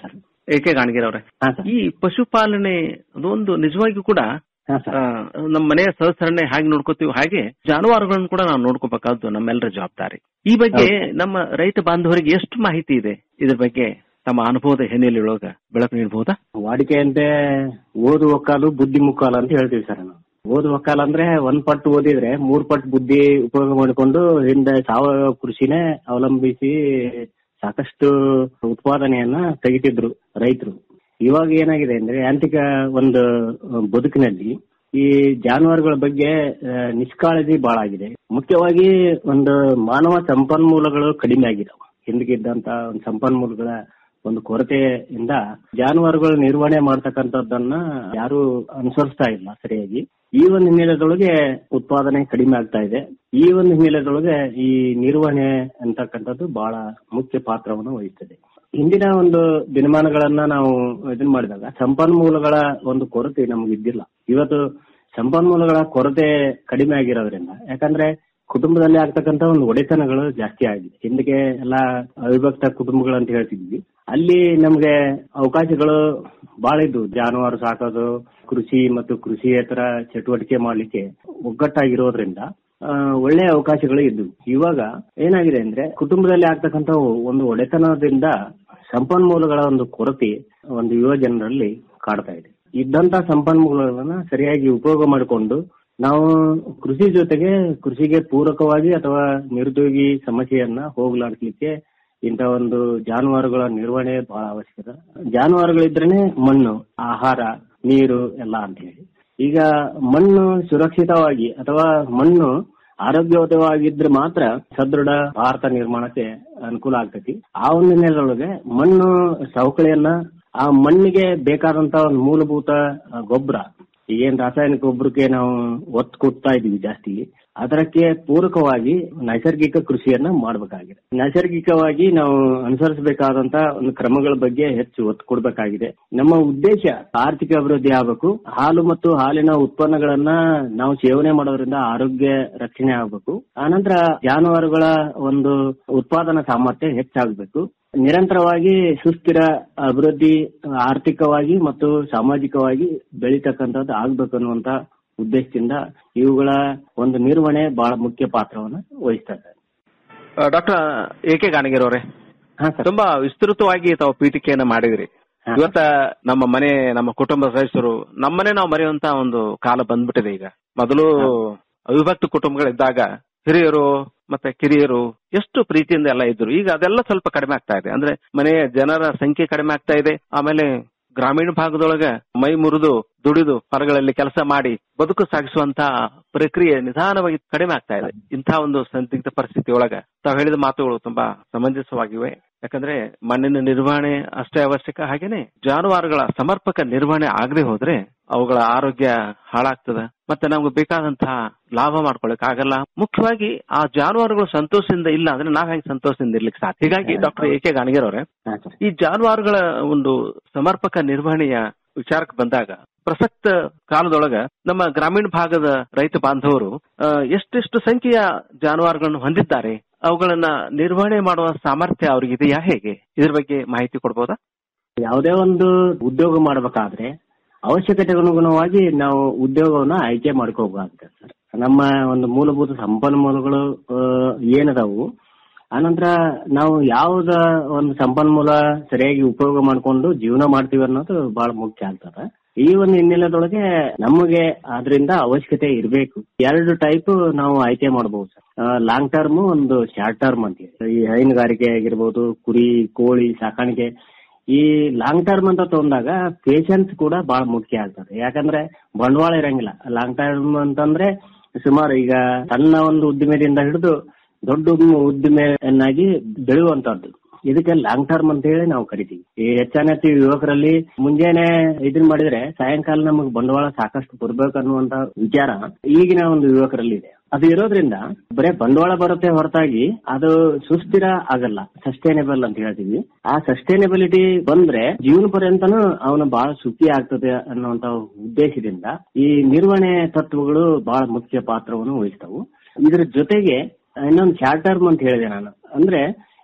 [SPEAKER 22] ಏಕೆ ಗಾಣಗಿರ್ ಅವರೇ ಈ ಪಶುಪಾಲನೆ ಅದೊಂದು ನಿಜವಾಗಿಯೂ ಕೂಡ ಆ, ನಮ್ಮ ಮನೆಯ ಸದಸ್ಯರನ್ನೇ ಹೇಗೆ ನೋಡ್ಕೋತೀವಿ ಹಾಗೆ ಜಾನುವಾರುಗಳನ್ನು ಕೂಡ ನಾವು ನೋಡ್ಕೋಬೇಕಾದ್ದು ನಮ್ಮೆಲ್ಲರ ಜವಾಬ್ದಾರಿ ಈ ಬಗ್ಗೆ ನಮ್ಮ ರೈತ ಬಾಂಧವರಿಗೆ ಎಷ್ಟು ಮಾಹಿತಿ ಇದೆ ಇದ್ರ ಬಗ್ಗೆ ತಮ್ಮ ಅನುಭವದ ಹಿನ್ನೆಲೆಯೊಳಗ ಬೆಳಕು ನೀಡಬಹುದಾ
[SPEAKER 1] ವಾಡಿಕೆಯಂತೆ ಓದುವ ಕಾಲು ಬುದ್ಧಿ ಮುಕ್ಕಾಲು ಅಂತ ಹೇಳ್ತೀವಿ ಸರ್ ನಾವು ಓದುವ ಕಾಲ ಅಂದ್ರೆ ಒಂದ್ ಪಟ್ಟು ಓದಿದ್ರೆ ಮೂರ್ ಪಟ್ಟು ಬುದ್ಧಿ ಉಪಯೋಗ ಮಾಡಿಕೊಂಡು ಹಿಂದೆ ಸಾವಯವ ಕೃಷಿನೇ ಅವಲಂಬಿಸಿ ಸಾಕಷ್ಟು ಉತ್ಪಾದನೆಯನ್ನ ತೆಗಿತಿದ್ರು ರೈತರು ಇವಾಗ ಏನಾಗಿದೆ ಅಂದ್ರೆ ಯಾಂತ್ರಿಕ ಒಂದು ಬದುಕಿನಲ್ಲಿ ಈ ಜಾನುವಾರುಗಳ ಬಗ್ಗೆ ಆ, ನಿಷ್ಕಾಳಜಿ ಬಹಳ ಆಗಿದೆ ಮುಖ್ಯವಾಗಿ ಒಂದು ಮಾನವ ಸಂಪನ್ಮೂಲಗಳು ಕಡಿಮೆ ಆಗಿದಾವೆ ಹಿಂದಕ್ಕಿದ್ದಂತ ಒಂದು ಸಂಪನ್ಮೂಲಗಳ ಒಂದು ಕೊರತೆಯಿಂದ ಜಾನುವಾರುಗಳ ನಿರ್ವಹಣೆ ಮಾಡ್ತಕ್ಕಂಥದ್ದನ್ನ ಯಾರು ಅನುಸರಿಸ್ತಾ ಇಲ್ಲ ಸರಿಯಾಗಿ ಈ ಒಂದು ಹಿನ್ನೆಲೆದೊಳಗೆ ಉತ್ಪಾದನೆ ಕಡಿಮೆ ಆಗ್ತಾ ಇದೆ ಈ ಒಂದು ಹಿನ್ನೆಲೆದೊಳಗೆ ಈ ನಿರ್ವಹಣೆ ಅಂತಕ್ಕಂಥದ್ದು ಬಹಳ ಮುಖ್ಯ ಪಾತ್ರವನ್ನು ವಹಿಸ್ತದೆ ಹಿಂದಿನ ಒಂದು ದಿನಮಾನಗಳನ್ನ ನಾವು ಇದನ್ ಮಾಡಿದಾಗ ಸಂಪನ್ಮೂಲಗಳ ಒಂದು ಕೊರತೆ ನಮ್ಗೆ ಇದ್ದಿಲ್ಲ ಇವತ್ತು ಸಂಪನ್ಮೂಲಗಳ ಕೊರತೆ ಕಡಿಮೆ ಆಗಿರೋದ್ರಿಂದ ಯಾಕಂದ್ರೆ ಕುಟುಂಬದಲ್ಲಿ ಆಗ್ತಕ್ಕಂತ ಒಂದು ಒಡೆತನಗಳು ಜಾಸ್ತಿ ಆಗಿದೆ ಹಿಂದಕ್ಕೆ ಎಲ್ಲ ಅವಿಭಕ್ತ ಕುಟುಂಬಗಳು ಅಂತ ಹೇಳ್ತಿದ್ವಿ ಅಲ್ಲಿ ನಮ್ಗೆ ಅವಕಾಶಗಳು ಬಹಳ ಇದ್ವು ಜಾನುವಾರು ಸಾಕೋದು ಕೃಷಿ ಮತ್ತು ಕೃಷಿಯೇತರ ಚಟುವಟಿಕೆ ಮಾಡ್ಲಿಕ್ಕೆ ಒಗ್ಗಟ್ಟಾಗಿರೋದ್ರಿಂದ ಆ, ಒಳ್ಳೆ ಅವಕಾಶಗಳು ಇದ್ವು ಇವಾಗ ಏನಾಗಿದೆ ಅಂದ್ರೆ ಕುಟುಂಬದಲ್ಲಿ ಆಗ್ತಕ್ಕಂತ ಒಂದು ಒಡೆತನದಿಂದ ಸಂಪನ್ಮೂಲಗಳ ಒಂದು ಕೊರತೆ ಒಂದು ಯುವ ಜನರಲ್ಲಿ ಕಾಡ್ತಾ ಇದೆ ಇದ್ದಂತ ಸಂಪನ್ಮೂಲಗಳನ್ನ ಸರಿಯಾಗಿ ಉಪಯೋಗ ಮಾಡಿಕೊಂಡು ನಾವು ಕೃಷಿ ಜೊತೆಗೆ ಕೃಷಿಗೆ ಪೂರಕವಾಗಿ ಅಥವಾ ನಿರುದ್ಯೋಗಿ ಸಮಸ್ಯೆಯನ್ನ ಹೋಗ್ಲಾಡಿಸ್ಲಿಕ್ಕೆ ಇಂಥ ಒಂದು ಜಾನುವಾರುಗಳ ನಿರ್ವಹಣೆ ಬಹಳ ಅವಶ್ಯಕತೆ ಜಾನುವಾರುಗಳಿದ್ರೇನೆ ಮಣ್ಣು ಆಹಾರ ನೀರು ಎಲ್ಲ ಅಂತ ಹೇಳಿ ಈಗ ಮಣ್ಣು ಸುರಕ್ಷಿತವಾಗಿ ಅಥವಾ ಮಣ್ಣು ಆರೋಗ್ಯಯುತವಾಗಿದ್ರೆ ಮಾತ್ರ ಸದೃಢ ಭಾರತ ನಿರ್ಮಾಣಕ್ಕೆ ಅನುಕೂಲ ಆಗ್ತೈತಿ ಆ ಒಂದು ಹಿನ್ನೆಲೆಯೊಳಗೆ ಮಣ್ಣು ಸವಕಳಿಯನ್ನ ಆ ಮಣ್ಣಿಗೆ ಬೇಕಾದಂತ ಒಂದು ಮೂಲಭೂತ ಆ, ಗೊಬ್ಬರ ಈಗೇನ್ ರಾಸಾಯನಿಕ ಗೊಬ್ಬರಕ್ಕೆ ನಾವು ಒತ್ತು ಕೊಡ್ತಾ ಇದೀವಿ ಜಾಸ್ತಿ ಅದಕ್ಕೆ ಪೂರಕವಾಗಿ ನೈಸರ್ಗಿಕ ಕೃಷಿಯನ್ನ ಮಾಡಬೇಕಾಗಿದೆ ನೈಸರ್ಗಿಕವಾಗಿ ನಾವು ಅನುಸರಿಸಬೇಕಾದಂತ ಒಂದು ಕ್ರಮಗಳ ಬಗ್ಗೆ ಹೆಚ್ಚು ಒತ್ತು ಕೊಡಬೇಕಾಗಿದೆ ನಮ್ಮ ಉದ್ದೇಶ ಆರ್ಥಿಕ ಅಭಿವೃದ್ಧಿ ಆಗಬೇಕು ಹಾಲು ಮತ್ತು ಹಾಲಿನ ಉತ್ಪನ್ನಗಳನ್ನ ನಾವು ಸೇವನೆ ಮಾಡೋದ್ರಿಂದ ಆರೋಗ್ಯ ರಕ್ಷಣೆ ಆಗಬೇಕು ಆನಂತರ ಜಾನುವಾರುಗಳ ಒಂದು ಉತ್ಪಾದನಾ ಸಾಮರ್ಥ್ಯ ಹೆಚ್ಚಾಗಬೇಕು ನಿರಂತರವಾಗಿ ಸುಸ್ಥಿರ ಅಭಿವೃದ್ಧಿ ಆರ್ಥಿಕವಾಗಿ ಮತ್ತು ಸಾಮಾಜಿಕವಾಗಿ ಬೆಳೀತಕ್ಕಂಥದ್ದು ಆಗ್ಬೇಕು ಅನ್ನುವಂತ ಉದ್ದೇಶದಿಂದ ಇವುಗಳ ಒಂದು ನಿರ್ವಹಣೆ ಬಹಳ ಮುಖ್ಯ ಪಾತ್ರವನ್ನು ವಹಿಸ್ತದೆ
[SPEAKER 22] ಡಾಕ್ಟರ್ ಎ ಕೆ ಗಾಣಗಿರ್ ಅವರೇ ತುಂಬಾ ವಿಸ್ತೃತವಾಗಿ ತಾವು ಪೀಠಿಕೆಯನ್ನ ಮಾಡಿದ್ರಿ ಇವತ್ತ ನಮ್ಮ ಮನೆ ನಮ್ಮ ಕುಟುಂಬದ ಸದಸ್ಯರು ನಮ್ಮನೆ ನಾವು ಮರೆಯುವಂತ ಒಂದು ಕಾಲ ಬಂದ್ಬಿಟ್ಟಿದೆ ಈಗ ಮೊದಲು ಅವಿಭಕ್ತ ಕುಟುಂಬಗಳಿದ್ದಾಗ ಹಿರಿಯರು ಮತ್ತೆ ಕಿರಿಯರು ಎಷ್ಟು ಪ್ರೀತಿಯಿಂದ ಎಲ್ಲ ಇದ್ರು ಈಗ ಅದೆಲ್ಲ ಸ್ವಲ್ಪ ಕಡಿಮೆ ಆಗ್ತಾ ಇದೆ ಅಂದ್ರೆ ಮನೆಯ ಜನರ ಸಂಖ್ಯೆ ಕಡಿಮೆ ಆಗ್ತಾ ಇದೆ ಆಮೇಲೆ ಗ್ರಾಮೀಣ ಭಾಗದೊಳಗೆ ಮೈ ಮುರಿದು ದುಡಿದು ಹೊರಗಳಲ್ಲಿ ಕೆಲಸ ಮಾಡಿ ಬದುಕು ಸಾಗಿಸುವಂತ ಪ್ರಕ್ರಿಯೆ ನಿಧಾನವಾಗಿ ಕಡಿಮೆ ಆಗ್ತಾ ಇದೆ ಇಂಥ ಒಂದು ಸಂದಿಗ್ಧ ಪರಿಸ್ಥಿತಿ ಒಳಗ ತಾವು ಹೇಳಿದ ಮಾತುಗಳು ತುಂಬಾ ಸಮಂಜಸವಾಗಿವೆ ಯಾಕಂದ್ರೆ ಮಣ್ಣಿನ ನಿರ್ವಹಣೆ ಅಷ್ಟೇ ಅವಶ್ಯಕ ಹಾಗೇನೆ ಜಾನುವಾರುಗಳ ಸಮರ್ಪಕ ನಿರ್ವಹಣೆ ಆಗದೆ ಹೋದ್ರೆ ಅವುಗಳ ಆರೋಗ್ಯ ಹಾಳಾಗ್ತದ ಮತ್ತೆ ನಮ್ಗೆ ಬೇಕಾದಂತಹ ಲಾಭ ಮಾಡ್ಕೊಳಕ್ ಆಗಲ್ಲ ಮುಖ್ಯವಾಗಿ ಆ ಜಾನುವಾರುಗಳು ಸಂತೋಷದಿಂದ ಇಲ್ಲ ಅಂದ್ರೆ ನಾವ್ ಹೆಂಗ್ ಸಂತೋಷದಿಂದ ಇರ್ಲಿಕ್ಕೆ ಸಾಧ್ಯ ಹೀಗಾಗಿ ಡಾಕ್ಟರ್ ಎ ಕೆ ಗಾಣಗಿರ್ ಅವರೇ ಈ ಜಾನುವಾರುಗಳ ಒಂದು ಸಮರ್ಪಕ ನಿರ್ವಹಣೆಯ ವಿಚಾರಕ್ಕೆ ಬಂದಾಗ ಪ್ರಸಕ್ತ ಕಾಲದೊಳಗ ನಮ್ಮ ಗ್ರಾಮೀಣ ಭಾಗದ ರೈತ ಬಾಂಧವರು ಆ, ಎಷ್ಟೆಷ್ಟು ಸಂಖ್ಯೆಯ ಜಾನುವಾರುಗಳನ್ನು ಹೊಂದಿದ್ದಾರೆ ಅವುಗಳನ್ನ ನಿರ್ವಹಣೆ ಮಾಡುವ ಸಾಮರ್ಥ್ಯ ಅವ್ರಿಗೆ ಇದೆಯಾ ಹೇಗೆ ಇದ್ರ ಬಗ್ಗೆ ಮಾಹಿತಿ ಕೊಡ್ಬೋದಾ
[SPEAKER 1] ಯಾವುದೇ ಒಂದು ಉದ್ಯೋಗ ಮಾಡಬೇಕಾದ್ರೆ ಅವಶ್ಯಕತೆಗನುಗುಣವಾಗಿ ನಾವು ಉದ್ಯೋಗವನ್ನ ಆಯ್ಕೆ ಮಾಡ್ಕೋಬೇಕಾಗುತ್ತೆ ಸರ್ ನಮ್ಮ ಒಂದು ಮೂಲಭೂತ ಸಂಪನ್ಮೂಲಗಳು ಆ, ಏನದಾವು ಆನಂತರ ನಾವು ಯಾವ್ದ ಒಂದು ಸಂಪನ್ಮೂಲ ಸರಿಯಾಗಿ ಉಪಯೋಗ ಮಾಡ್ಕೊಂಡು ಜೀವನ ಮಾಡ್ತೀವಿ ಅನ್ನೋದು ಬಹಳ ಮುಖ್ಯ ಆಗ್ತದೆ ಈ ಒಂದು ಹಿನ್ನೆಲೆದೊಳಗೆ ನಮಗೆ ಅದರಿಂದ ಅವಶ್ಯಕತೆ ಇರಬೇಕು ಎರಡು ಟೈಪ್ ನಾವು ಆಯ್ಕೆ ಮಾಡಬಹುದು ಸರ್ ಲಾಂಗ್ ಟರ್ಮ್ ಒಂದು ಶಾರ್ಟ್ ಟರ್ಮ್ ಅಂತ ಹೇಳಿ. ಈ ಹೈನುಗಾರಿಕೆ ಆಗಿರ್ಬೋದು ಕುರಿ ಕೋಳಿ ಸಾಕಾಣಿಕೆ ಈ ಲಾಂಗ್ ಟರ್ಮ್ ಅಂತ ತಗೊಂಡಾಗ ಪೇಷನ್ಸ್ ಕೂಡ ಬಹಳ ಮುಖ್ಯ ಆಗ್ತದೆ ಯಾಕಂದ್ರೆ ಬಂಡವಾಳ ಇರಂಗಿಲ್ಲ ಲಾಂಗ್ ಟರ್ಮ್ ಅಂತಂದ್ರೆ ಸುಮಾರು ಈಗ ಸಣ್ಣ ಒಂದು ಉದ್ದಿಮೆದಿಂದ ಹಿಡಿದು ದೊಡ್ಡ ಉದ್ದಿಮೆ- ಉದ್ದಿಮೆಯನ್ನಾಗಿ ಬೆಳೆಯುವಂತದ್ದು ಇದಕ್ಕೆ ಲಾಂಗ್ ಟರ್ಮ್ ಅಂತ ಹೇಳಿ ನಾವು ಕರಿತೀವಿ ಈ ಹೆಚ್ಚಾನೆಚ್ಚು ಯುವಕರಲ್ಲಿ ಮುಂಜಾನೆ ಇದನ್ ಮಾಡಿದ್ರೆ ಸಾಯಂಕಾಲ ನಮಗೆ ಬಂಡವಾಳ ಸಾಕಷ್ಟು ಬರ್ಬೇಕು ಅನ್ನುವಂತ ವಿಚಾರ ಈಗಿನ ಒಂದು ಯುವಕರಲ್ಲಿ ಇದೆ ಅದು ಇರೋದ್ರಿಂದ ಬರೇ ಬಂಡವಾಳ ಬರುತ್ತೆ ಹೊರತಾಗಿ ಅದು ಸುಸ್ಥಿರ ಆಗಲ್ಲ ಸಸ್ಟೈನೇಬಲ್ ಅಂತ ಹೇಳ್ತೀವಿ ಆ ಸಸ್ಟೈನೇಬಿಲಿಟಿ ಬಂದ್ರೆ ಜೀವನ ಪರ್ಯಂತನೂ ಅವನು ಬಹಳ ಸುಖಿ ಆಗ್ತದೆ ಅನ್ನುವಂತ ಉದ್ದೇಶದಿಂದ ಈ ನಿರ್ವಹಣೆ ತತ್ವಗಳು ಬಹಳ ಮುಖ್ಯ ಪಾತ್ರವನ್ನು ವಹಿಸ್ತವು ಇದ್ರ ಜೊತೆಗೆ ಇನ್ನೊಂದು ಶಾರ್ಟ್ ಟರ್ಮ್ ಅಂತ ಹೇಳಿದೆ ನಾನು ಅಂದ್ರೆ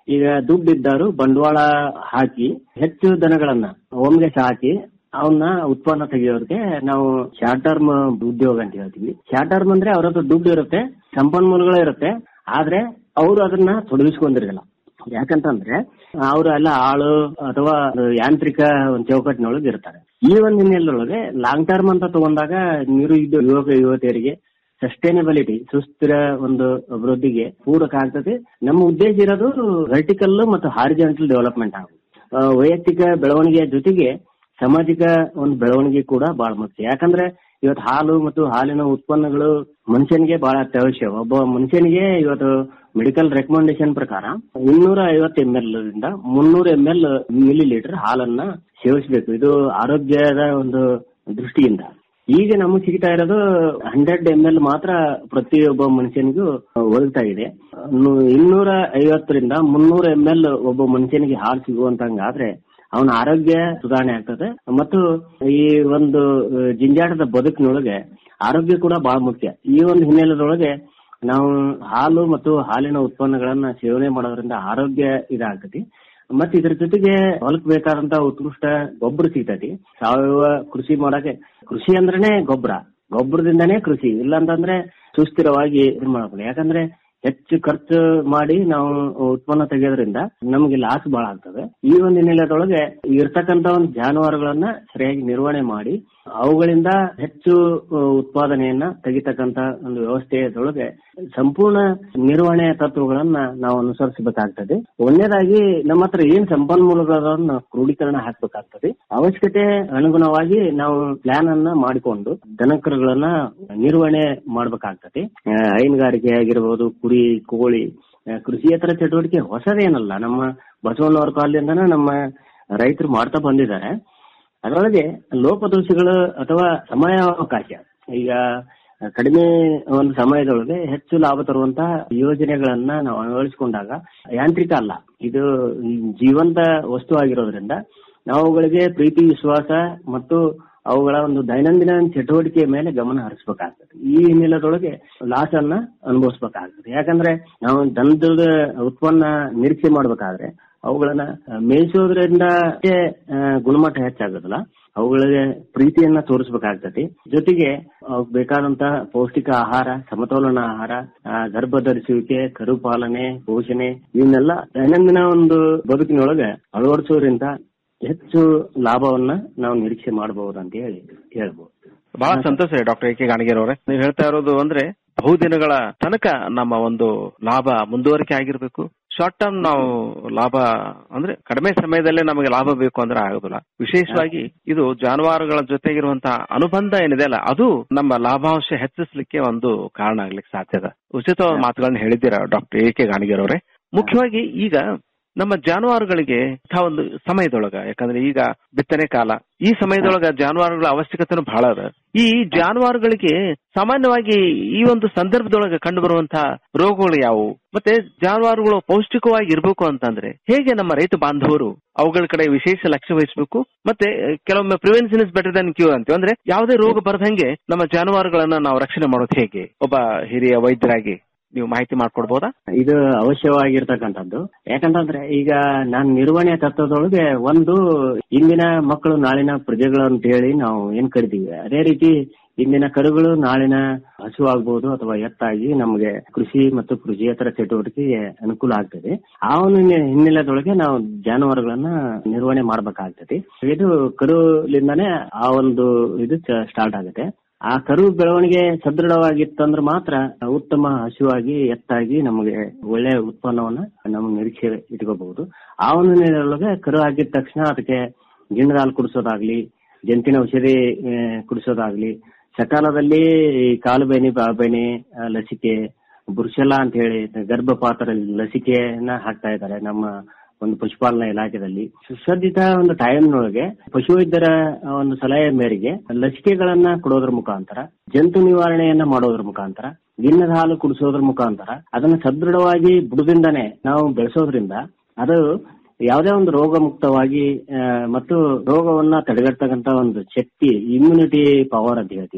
[SPEAKER 1] ಈಗ ದುಡ್ಡು ಇದ್ದಾರು ಬಂಡವಾಳ ಹಾಕಿ ಹೆಚ್ಚು ದನಗಳನ್ನ ಒಮ್ಗೆ ಸಾಕಿ ಅವನ್ನ ಉತ್ಪನ್ನ ತೆಗೆಯೋದಕ್ಕೆ ನಾವು ಶಾರ್ಟ್ ಟರ್ಮ್ ಉದ್ಯೋಗ ಅಂತ ಹೇಳ್ತೀವಿ ಶಾರ್ಟ್ ಟರ್ಮ್ ಅಂದ್ರೆ ಅವ್ರ ಹತ್ರ ದುಡ್ಡು ಇರುತ್ತೆ ಸಂಪನ್ಮೂಲಗಳು ಇರುತ್ತೆ ಆದ್ರೆ ಅವರು ಅದನ್ನ ತೊಡಗಿಸ್ಕೊಂಡಿರಲ್ಲ ಯಾಕಂತಂದ್ರೆ ಅವರು ಎಲ್ಲ ಆಳು ಅಥವಾ ಯಾಂತ್ರಿಕ ಒಂದು ಚೌಕಟ್ಟಿನೊಳಗೆ ಇರ್ತಾರೆ ಈ ಒಂದು ಹಿನ್ನೆಲೆಯೊಳಗೆ ಲಾಂಗ್ ಟರ್ಮ್ ಅಂತ ತಗೊಂಡಾಗ ನಿರು ಯುವಕ ಯುವತಿಯರಿಗೆ ಸಸ್ಟೈನಬಿಲಿಟಿ ಸುಸ್ಥಿರ ಒಂದು ಅಭಿವೃದ್ಧಿಗೆ ಪೂರಕ ಆಗ್ತದೆ ನಮ್ಮ ಉದ್ದೇಶ ಇರೋದು ವರ್ಟಿಕಲ್ ಮತ್ತು ಹಾರಿಜಾಂಟಲ್ ಡೆವಲಪ್ಮೆಂಟ್ ಆಗುತ್ತೆ ಆ, ವೈಯಕ್ತಿಕ ಬೆಳವಣಿಗೆಯ ಜೊತೆಗೆ ಸಾಮಾಜಿಕ ಒಂದು ಬೆಳವಣಿಗೆ ಕೂಡ ಬಹಳ ಮುಖ್ಯ ಯಾಕಂದ್ರೆ ಇವತ್ತು ಹಾಲು ಮತ್ತು ಹಾಲಿನ ಉತ್ಪನ್ನಗಳು ಮನುಷ್ಯನಿಗೆ ಬಹಳ ಅತ್ಯವಶ್ಯ ಒಬ್ಬ ಮನುಷ್ಯನಿಗೆ ಇವತ್ತು ಮೆಡಿಕಲ್ ರೆಕಮೆಂಡೇಶನ್ ಪ್ರಕಾರ ಇನ್ನೂರ ಐವತ್ತು ಎಂ ಎಲ್ ದಿಂದ ಮುನ್ನೂರ ಎಂ ಎಲ್ ಮಿಲಿ ಲೀಟರ್ ಹಾಲನ್ನ ಸೇವಿಸಬೇಕು ಇದು ಆರೋಗ್ಯದ ಒಂದು ದೃಷ್ಟಿಯಿಂದ ಈಗ ನಮಗೆ ಸಿಗ್ತಾ ಇರೋದು ಹಂಡ್ರೆಡ್ ಎಂ ಎಲ್ ಮಾತ್ರ ಪ್ರತಿಯೊಬ್ಬ ಮನುಷ್ಯನಿಗೂ ಒದಗ್ತಾ ಇದೆ ನು- ಇನ್ನೂರ ಐವತ್ತರಿಂದ ಮುನ್ನೂರ ಎಂ ಎಲ್ ಒಬ್ಬ ಮನುಷ್ಯನಿಗೆ ಹಾಲು ಸಿಗುವಂತಂಗಾದ್ರೆ ಅವನ ಆರೋಗ್ಯ ಸುಧಾರಣೆ ಆಗ್ತದೆ ಮತ್ತು ಈ ಒಂದು ಅಹ್, ಜಿಂಜಾಟದ ಬದುಕಿನೊಳಗೆ ಆರೋಗ್ಯ ಕೂಡ ಬಹಳ ಮುಖ್ಯ ಈ ಒಂದು ಹಿನ್ನೆಲೆದೊಳಗೆ ನಾವು ಹಾಲು ಮತ್ತು ಹಾಲಿನ ಉತ್ಪನ್ನಗಳನ್ನ ಸೇವನೆ ಮಾಡೋದ್ರಿಂದ ಆರೋಗ್ಯ ಇದಾಗ್ತತಿ ಮತ್ತೆ ಇದ್ರ ಜೊತೆಗೆ ಹೊಲಕ್ ಬೇಕಾದಂತ ಉತ್ಕೃಷ್ಟ ಗೊಬ್ಬರ ಸಿಗ್ತತಿ ಸಾವಯವ ಕೃಷಿ ಮಾಡಕ್ಕೆ ಕೃಷಿ ಅಂದ್ರೇನೆ ಗೊಬ್ಬರ ಗೊಬ್ಬರದಿಂದನೇ ಕೃಷಿ ಇಲ್ಲ ಅಂತಂದ್ರೆ ಸುಸ್ಥಿರವಾಗಿ ಇದನ್ ಮಾಡ್ಬೇಕು ಯಾಕಂದ್ರೆ ಹೆಚ್ಚು ಖರ್ಚು ಮಾಡಿ ನಾವು ಉತ್ಪನ್ನ ತೆಗೆಯೋದ್ರಿಂದ ನಮಗೆ ಲಾಸ್ ಬಹಳ ಆಗ್ತದೆ ಈ ಒಂದು ಹಿನ್ನೆಲೆದೊಳಗೆ ಇರ್ತಕ್ಕಂತ ಒಂದು ಜಾನುವಾರುಗಳನ್ನ ಸರಿಯಾಗಿ ನಿರ್ವಹಣೆ ಮಾಡಿ ಅವುಗಳಿಂದ ಹೆಚ್ಚು ಅ, ಉತ್ಪಾದನೆಯನ್ನ ತೆಗಿತಕ್ಕಂತ ಒಂದು ವ್ಯವಸ್ಥೆಯದೊಳಗೆ ಸಂಪೂರ್ಣ ನಿರ್ವಹಣೆ ತತ್ವಗಳನ್ನ ನಾವು ಅನುಸರಿಸಬೇಕಾಗ್ತದೆ ಒಂದನೇದಾಗಿ ನಮ್ಮ ಹತ್ರ ಏನ್ ಸಂಪನ್ಮೂಲಗಳನ್ನು ಕ್ರೋಢೀಕರಣ ಹಾಕ್ಬೇಕಾಗ್ತದೆ ಅವಶ್ಯಕತೆ ಅನುಗುಣವಾಗಿ ನಾವು ಪ್ಲಾನ್ ಅನ್ನ ಮಾಡಿಕೊಂಡು ದನಕರುಗಳನ್ನ ನಿರ್ವಹಣೆ ಮಾಡ್ಬೇಕಾಗ್ತದೆ ಆ, ಹೈನುಗಾರಿಕೆ ಆಗಿರ್ಬೋದು ಕುರಿ ಕೋಳಿ ಆ, ಕೃಷಿಯೇತರ ಚಟುವಟಿಕೆ ಹೊಸದೇನಲ್ಲ ನಮ್ಮ ಬಸವಣ್ಣವ್ರ ಕಾಲದಿಂದನೇ ನಮ್ಮ ರೈತರು ಮಾಡ್ತಾ ಬಂದಿದ್ದಾರೆ ಅದರೊಳಗೆ ಲೋಪದೋಷಗಳು ಅಥವಾ ಸಮಯಾವಕಾಶ ಈಗ ಕಡಿಮೆ ಒಂದು ಸಮಯದೊಳಗೆ ಹೆಚ್ಚು ಲಾಭ ತರುವಂತಹ ಯೋಜನೆಗಳನ್ನ ನಾವು ಅಳವಡಿಸಿಕೊಂಡಾಗ ಯಾಂತ್ರಿಕ ಅಲ್ಲ ಇದು ಜೀವಂತ ವಸ್ತು ಆಗಿರೋದ್ರಿಂದ ನಾವು ಅವುಗಳಿಗೆ ಪ್ರೀತಿ ವಿಶ್ವಾಸ ಮತ್ತು ಅವುಗಳ ಒಂದು ದೈನಂದಿನ ಚಟುವಟಿಕೆಯ ಮೇಲೆ ಗಮನ ಹರಿಸಬೇಕಾಗ್ತದೆ ಈ ಹಿನ್ನೆಲೆದೊಳಗೆ ಲಾಸ್ ಅನ್ನ ಅನುಭವಿಸ್ಬೇಕಾಗ್ತದೆ ಯಾಕಂದ್ರೆ ನಾವು ದನದ ಉತ್ಪನ್ನ ನಿರೀಕ್ಷೆ ಮಾಡ್ಬೇಕಾದ್ರೆ ಅವುಗಳನ್ನ ಮೇಯಿಸೋದ್ರಿಂದ ಅಷ್ಟೇ, ಆ, ಗುಣಮಟ್ಟ ಹೆಚ್ಚಾಗೋದಿಲ್ಲ ಅವುಗಳಿಗೆ ಪ್ರೀತಿಯನ್ನ ತೋರಿಸ್ಬೇಕಾಗ್ತತಿ ಜೊತೆಗೆ ಅವಕ್ ಬೇಕಾದಂತ ಪೌಷ್ಟಿಕ ಆಹಾರ ಸಮತೋಲನ ಆಹಾರ ಆ, ಗರ್ಭ ಧರಿಸುವಿಕೆ ಕರು ಪಾಲನೆ ಪೋಷಣೆ ಇವನ್ನೆಲ್ಲ ದೈನಂದಿನ ಒಂದು ಬದುಕಿನೊಳಗೆ ಅಳವಡಿಸೋದ್ರಿಂದ ಹೆಚ್ಚು ಲಾಭವನ್ನ ನಾವು ನಿರೀಕ್ಷೆ ಮಾಡಬಹುದು ಅಂತ ಹೇಳಿ ಹೇಳ್ಬೋದು
[SPEAKER 22] ಬಹಳ ಸಂತೋಷ ರೀ ಡಾಕ್ಟರ್ ಎ ಕೆ ಗಾಣಿಗೇರ್ ಅವರೇ ನೀವು ಹೇಳ್ತಾ ಇರೋದು ಅಂದ್ರೆ ಬಹುದಿನಗಳ ತನಕ ನಮ್ಮ ಒಂದು ಲಾಭ ಮುಂದುವರಿಕೆ ಆಗಿರ್ಬೇಕು ಶಾರ್ಟ್ ಟರ್ಮ್ ನಾವು ಲಾಭ ಅಂದ್ರೆ ಕಡಿಮೆ ಸಮಯದಲ್ಲೇ ನಮಗೆ ಲಾಭ ಬೇಕು ಅಂದ್ರೆ ಆಗೋದಿಲ್ಲ ವಿಶೇಷವಾಗಿ ಇದು ಜಾನುವಾರುಗಳ ಜೊತೆಗಿರುವಂತಹ ಅನುಬಂಧ ಏನಿದೆ ಅಲ್ಲ ಅದು ನಮ್ಮ ಲಾಭಾಂಶ ಹೆಚ್ಚಿಸಲಿಕ್ಕೆ ಒಂದು ಕಾರಣ ಆಗ್ಲಿಕ್ಕೆ ಸಾಧ್ಯದ ಉಚಿತವಾದ ಮಾತುಗಳನ್ನ ಹೇಳಿದ್ದೀರಾ ಡಾಕ್ಟರ್ ಎ ಕೆ ಗಾಣಿಗೇರ್ ಅವರೇ ಮುಖ್ಯವಾಗಿ ಈಗ ನಮ್ಮ ಜಾನುವಾರುಗಳಿಗೆ ಇಂಥ ಒಂದು ಸಮಯದೊಳಗ ಯಾಕಂದ್ರೆ ಈಗ ಬಿತ್ತನೆ ಕಾಲ ಈ ಸಮಯದೊಳಗ ಜಾನುವಾರುಗಳ ಅವಶ್ಯಕತೆನೂ ಬಹಳ ಅದ ಈ ಜಾನುವಾರುಗಳಿಗೆ ಸಾಮಾನ್ಯವಾಗಿ ಈ ಒಂದು ಸಂದರ್ಭದೊಳಗ ಕಂಡು ಬರುವಂತಹ ರೋಗಗಳು ಯಾವುವು ಮತ್ತೆ ಜಾನುವಾರುಗಳು ಪೌಷ್ಟಿಕವಾಗಿ ಇರಬೇಕು ಅಂತಂದ್ರೆ ಹೇಗೆ ನಮ್ಮ ರೈತ ಬಾಂಧವರು ಅವುಗಳ ಕಡೆ ವಿಶೇಷ ಲಕ್ಷ್ಯ ವಹಿಸಬೇಕು ಮತ್ತೆ ಕೆಲವೊಮ್ಮೆ prevention is better than cure ಅಂತೀವಿ ಅಂದ್ರೆ ಯಾವುದೇ ರೋಗ ಬರದಂಗೆ ನಮ್ಮ ಜಾನುವಾರುಗಳನ್ನ ನಾವು ರಕ್ಷಣೆ ಮಾಡೋದು ಹೇಗೆ ಒಬ್ಬ ಹಿರಿಯ ವೈದ್ಯರಾಗಿ ನೀವು ಮಾಹಿತಿ ಮಾಡ್ಕೊಡ್ಬೋದಾ
[SPEAKER 1] ಇದು ಅವಶ್ಯವಾಗಿರ್ತಕ್ಕಂಥದ್ದು ಯಾಕಂತಂದ್ರೆ ಈಗ ನಾನು ನಿರ್ವಹಣೆ ತತ್ವದೊಳಗೆ ಒಂದು ಇಂದಿನ ಮಕ್ಕಳು ನಾಳಿನ ಪ್ರಜೆಗಳು ಅಂತ ಹೇಳಿ ನಾವು ಏನ್ ಕರಿತೀವಿ ಅದೇ ರೀತಿ ಇಂದಿನ ಕರುಗಳು ನಾಳಿನ ಹಸು ಆಗ್ಬಹುದು ಅಥವಾ ಎತ್ತಾಗಿ ನಮಗೆ ಕೃಷಿ ಮತ್ತು ಕೃಷಿಯೇತರ ಚಟುವಟಿಕೆಗೆ ಅನುಕೂಲ ಆಗ್ತದೆ ಆ ಒಂದು ಹಿನ್ನೆ- ಹಿನ್ನೆಲೆದೊಳಗೆ ನಾವು ಜಾನುವಾರುಗಳನ್ನ ನಿರ್ವಹಣೆ ಮಾಡ್ಬೇಕಾಗ್ತದೆ ಇದು ಕರುಲಿಂದಾನೇ ಆ ಒಂದು ಇದು ಸ್ಟಾರ್ಟ್ ಆಗುತ್ತೆ ಆ ಕರು ಬೆಳವಣಿಗೆ ಸದೃಢವಾಗಿತ್ತಂದ್ರೆ ಮಾತ್ರ ಉತ್ತಮ ಹಸುವಾಗಿ ಎತ್ತಾಗಿ ನಮಗೆ ಒಳ್ಳೆ ಉತ್ಪನ್ನವನ್ನ ನಮ್ಮ ನಿರೀಕ್ಷೆ ಇಟ್ಕೋಬಹುದು ಆ ಒಂದು ಹಿನ್ನೆಲೆಯೊಳಗೆ ಕರು ಹಾಕಿದ ತಕ್ಷಣ ಅದಕ್ಕೆ ಗಿಣ್ಣದ ಹಾಲು ಕುಡಿಸೋದಾಗ್ಲಿ ಜಂತಿನ ಔಷಧಿ ಆ, ಕುಡಿಸೋದಾಗ್ಲಿ ಸಕಾಲದಲ್ಲಿ ಈ ಕಾಲು ಬೇನೆ ಬಾಬೇನೆ ಆ, ಲಸಿಕೆ ಬುರ್ಷೆಲ್ಲ ಅಂತ ಹೇಳಿ ಗರ್ಭಪಾತ್ರ ಲಸಿಕೆಯನ್ನ ಹಾಕ್ತಾ ಇದ್ದಾರೆ ನಮ್ಮ ಒಂದು ಪಶುಪಾಲನಾ ಇಲಾಖೆಯಲ್ಲಿ ಸುಸಜ್ಜಿತ ಒಂದು ಟೈಮ್ನೊಳಗೆ ಪಶುವೈದ್ಯರ ಒಂದು ಸಲಹೆ ಮೇರೆಗೆ ಲಸಿಕೆಗಳನ್ನ ಕೊಡೋದ್ರ ಮುಖಾಂತರ ಜಂತು ನಿವಾರಣೆಯನ್ನ ಮಾಡೋದ್ರ ಮುಖಾಂತರ ಗಿಣ್ಣದ ಹಾಲು ಕುಡಿಸೋದ್ರ ಮುಖಾಂತರ ಅದನ್ನ ಸದೃಢವಾಗಿ ಬುಡದಿಂದಾನೆ ನಾವು ಬೆಳೆಸೋದ್ರಿಂದ ಅದು ಯಾವುದೇ ಒಂದು ರೋಗ ಮುಕ್ತವಾಗಿ ಆ, ಮತ್ತು ರೋಗವನ್ನ ತಡೆಗಟ್ಟತಕ್ಕಂತ ಒಂದು ಶಕ್ತಿ ಇಮ್ಯುನಿಟಿ ಪವರ್ ಅಂತ ಹೇಳ್ತೀವಿ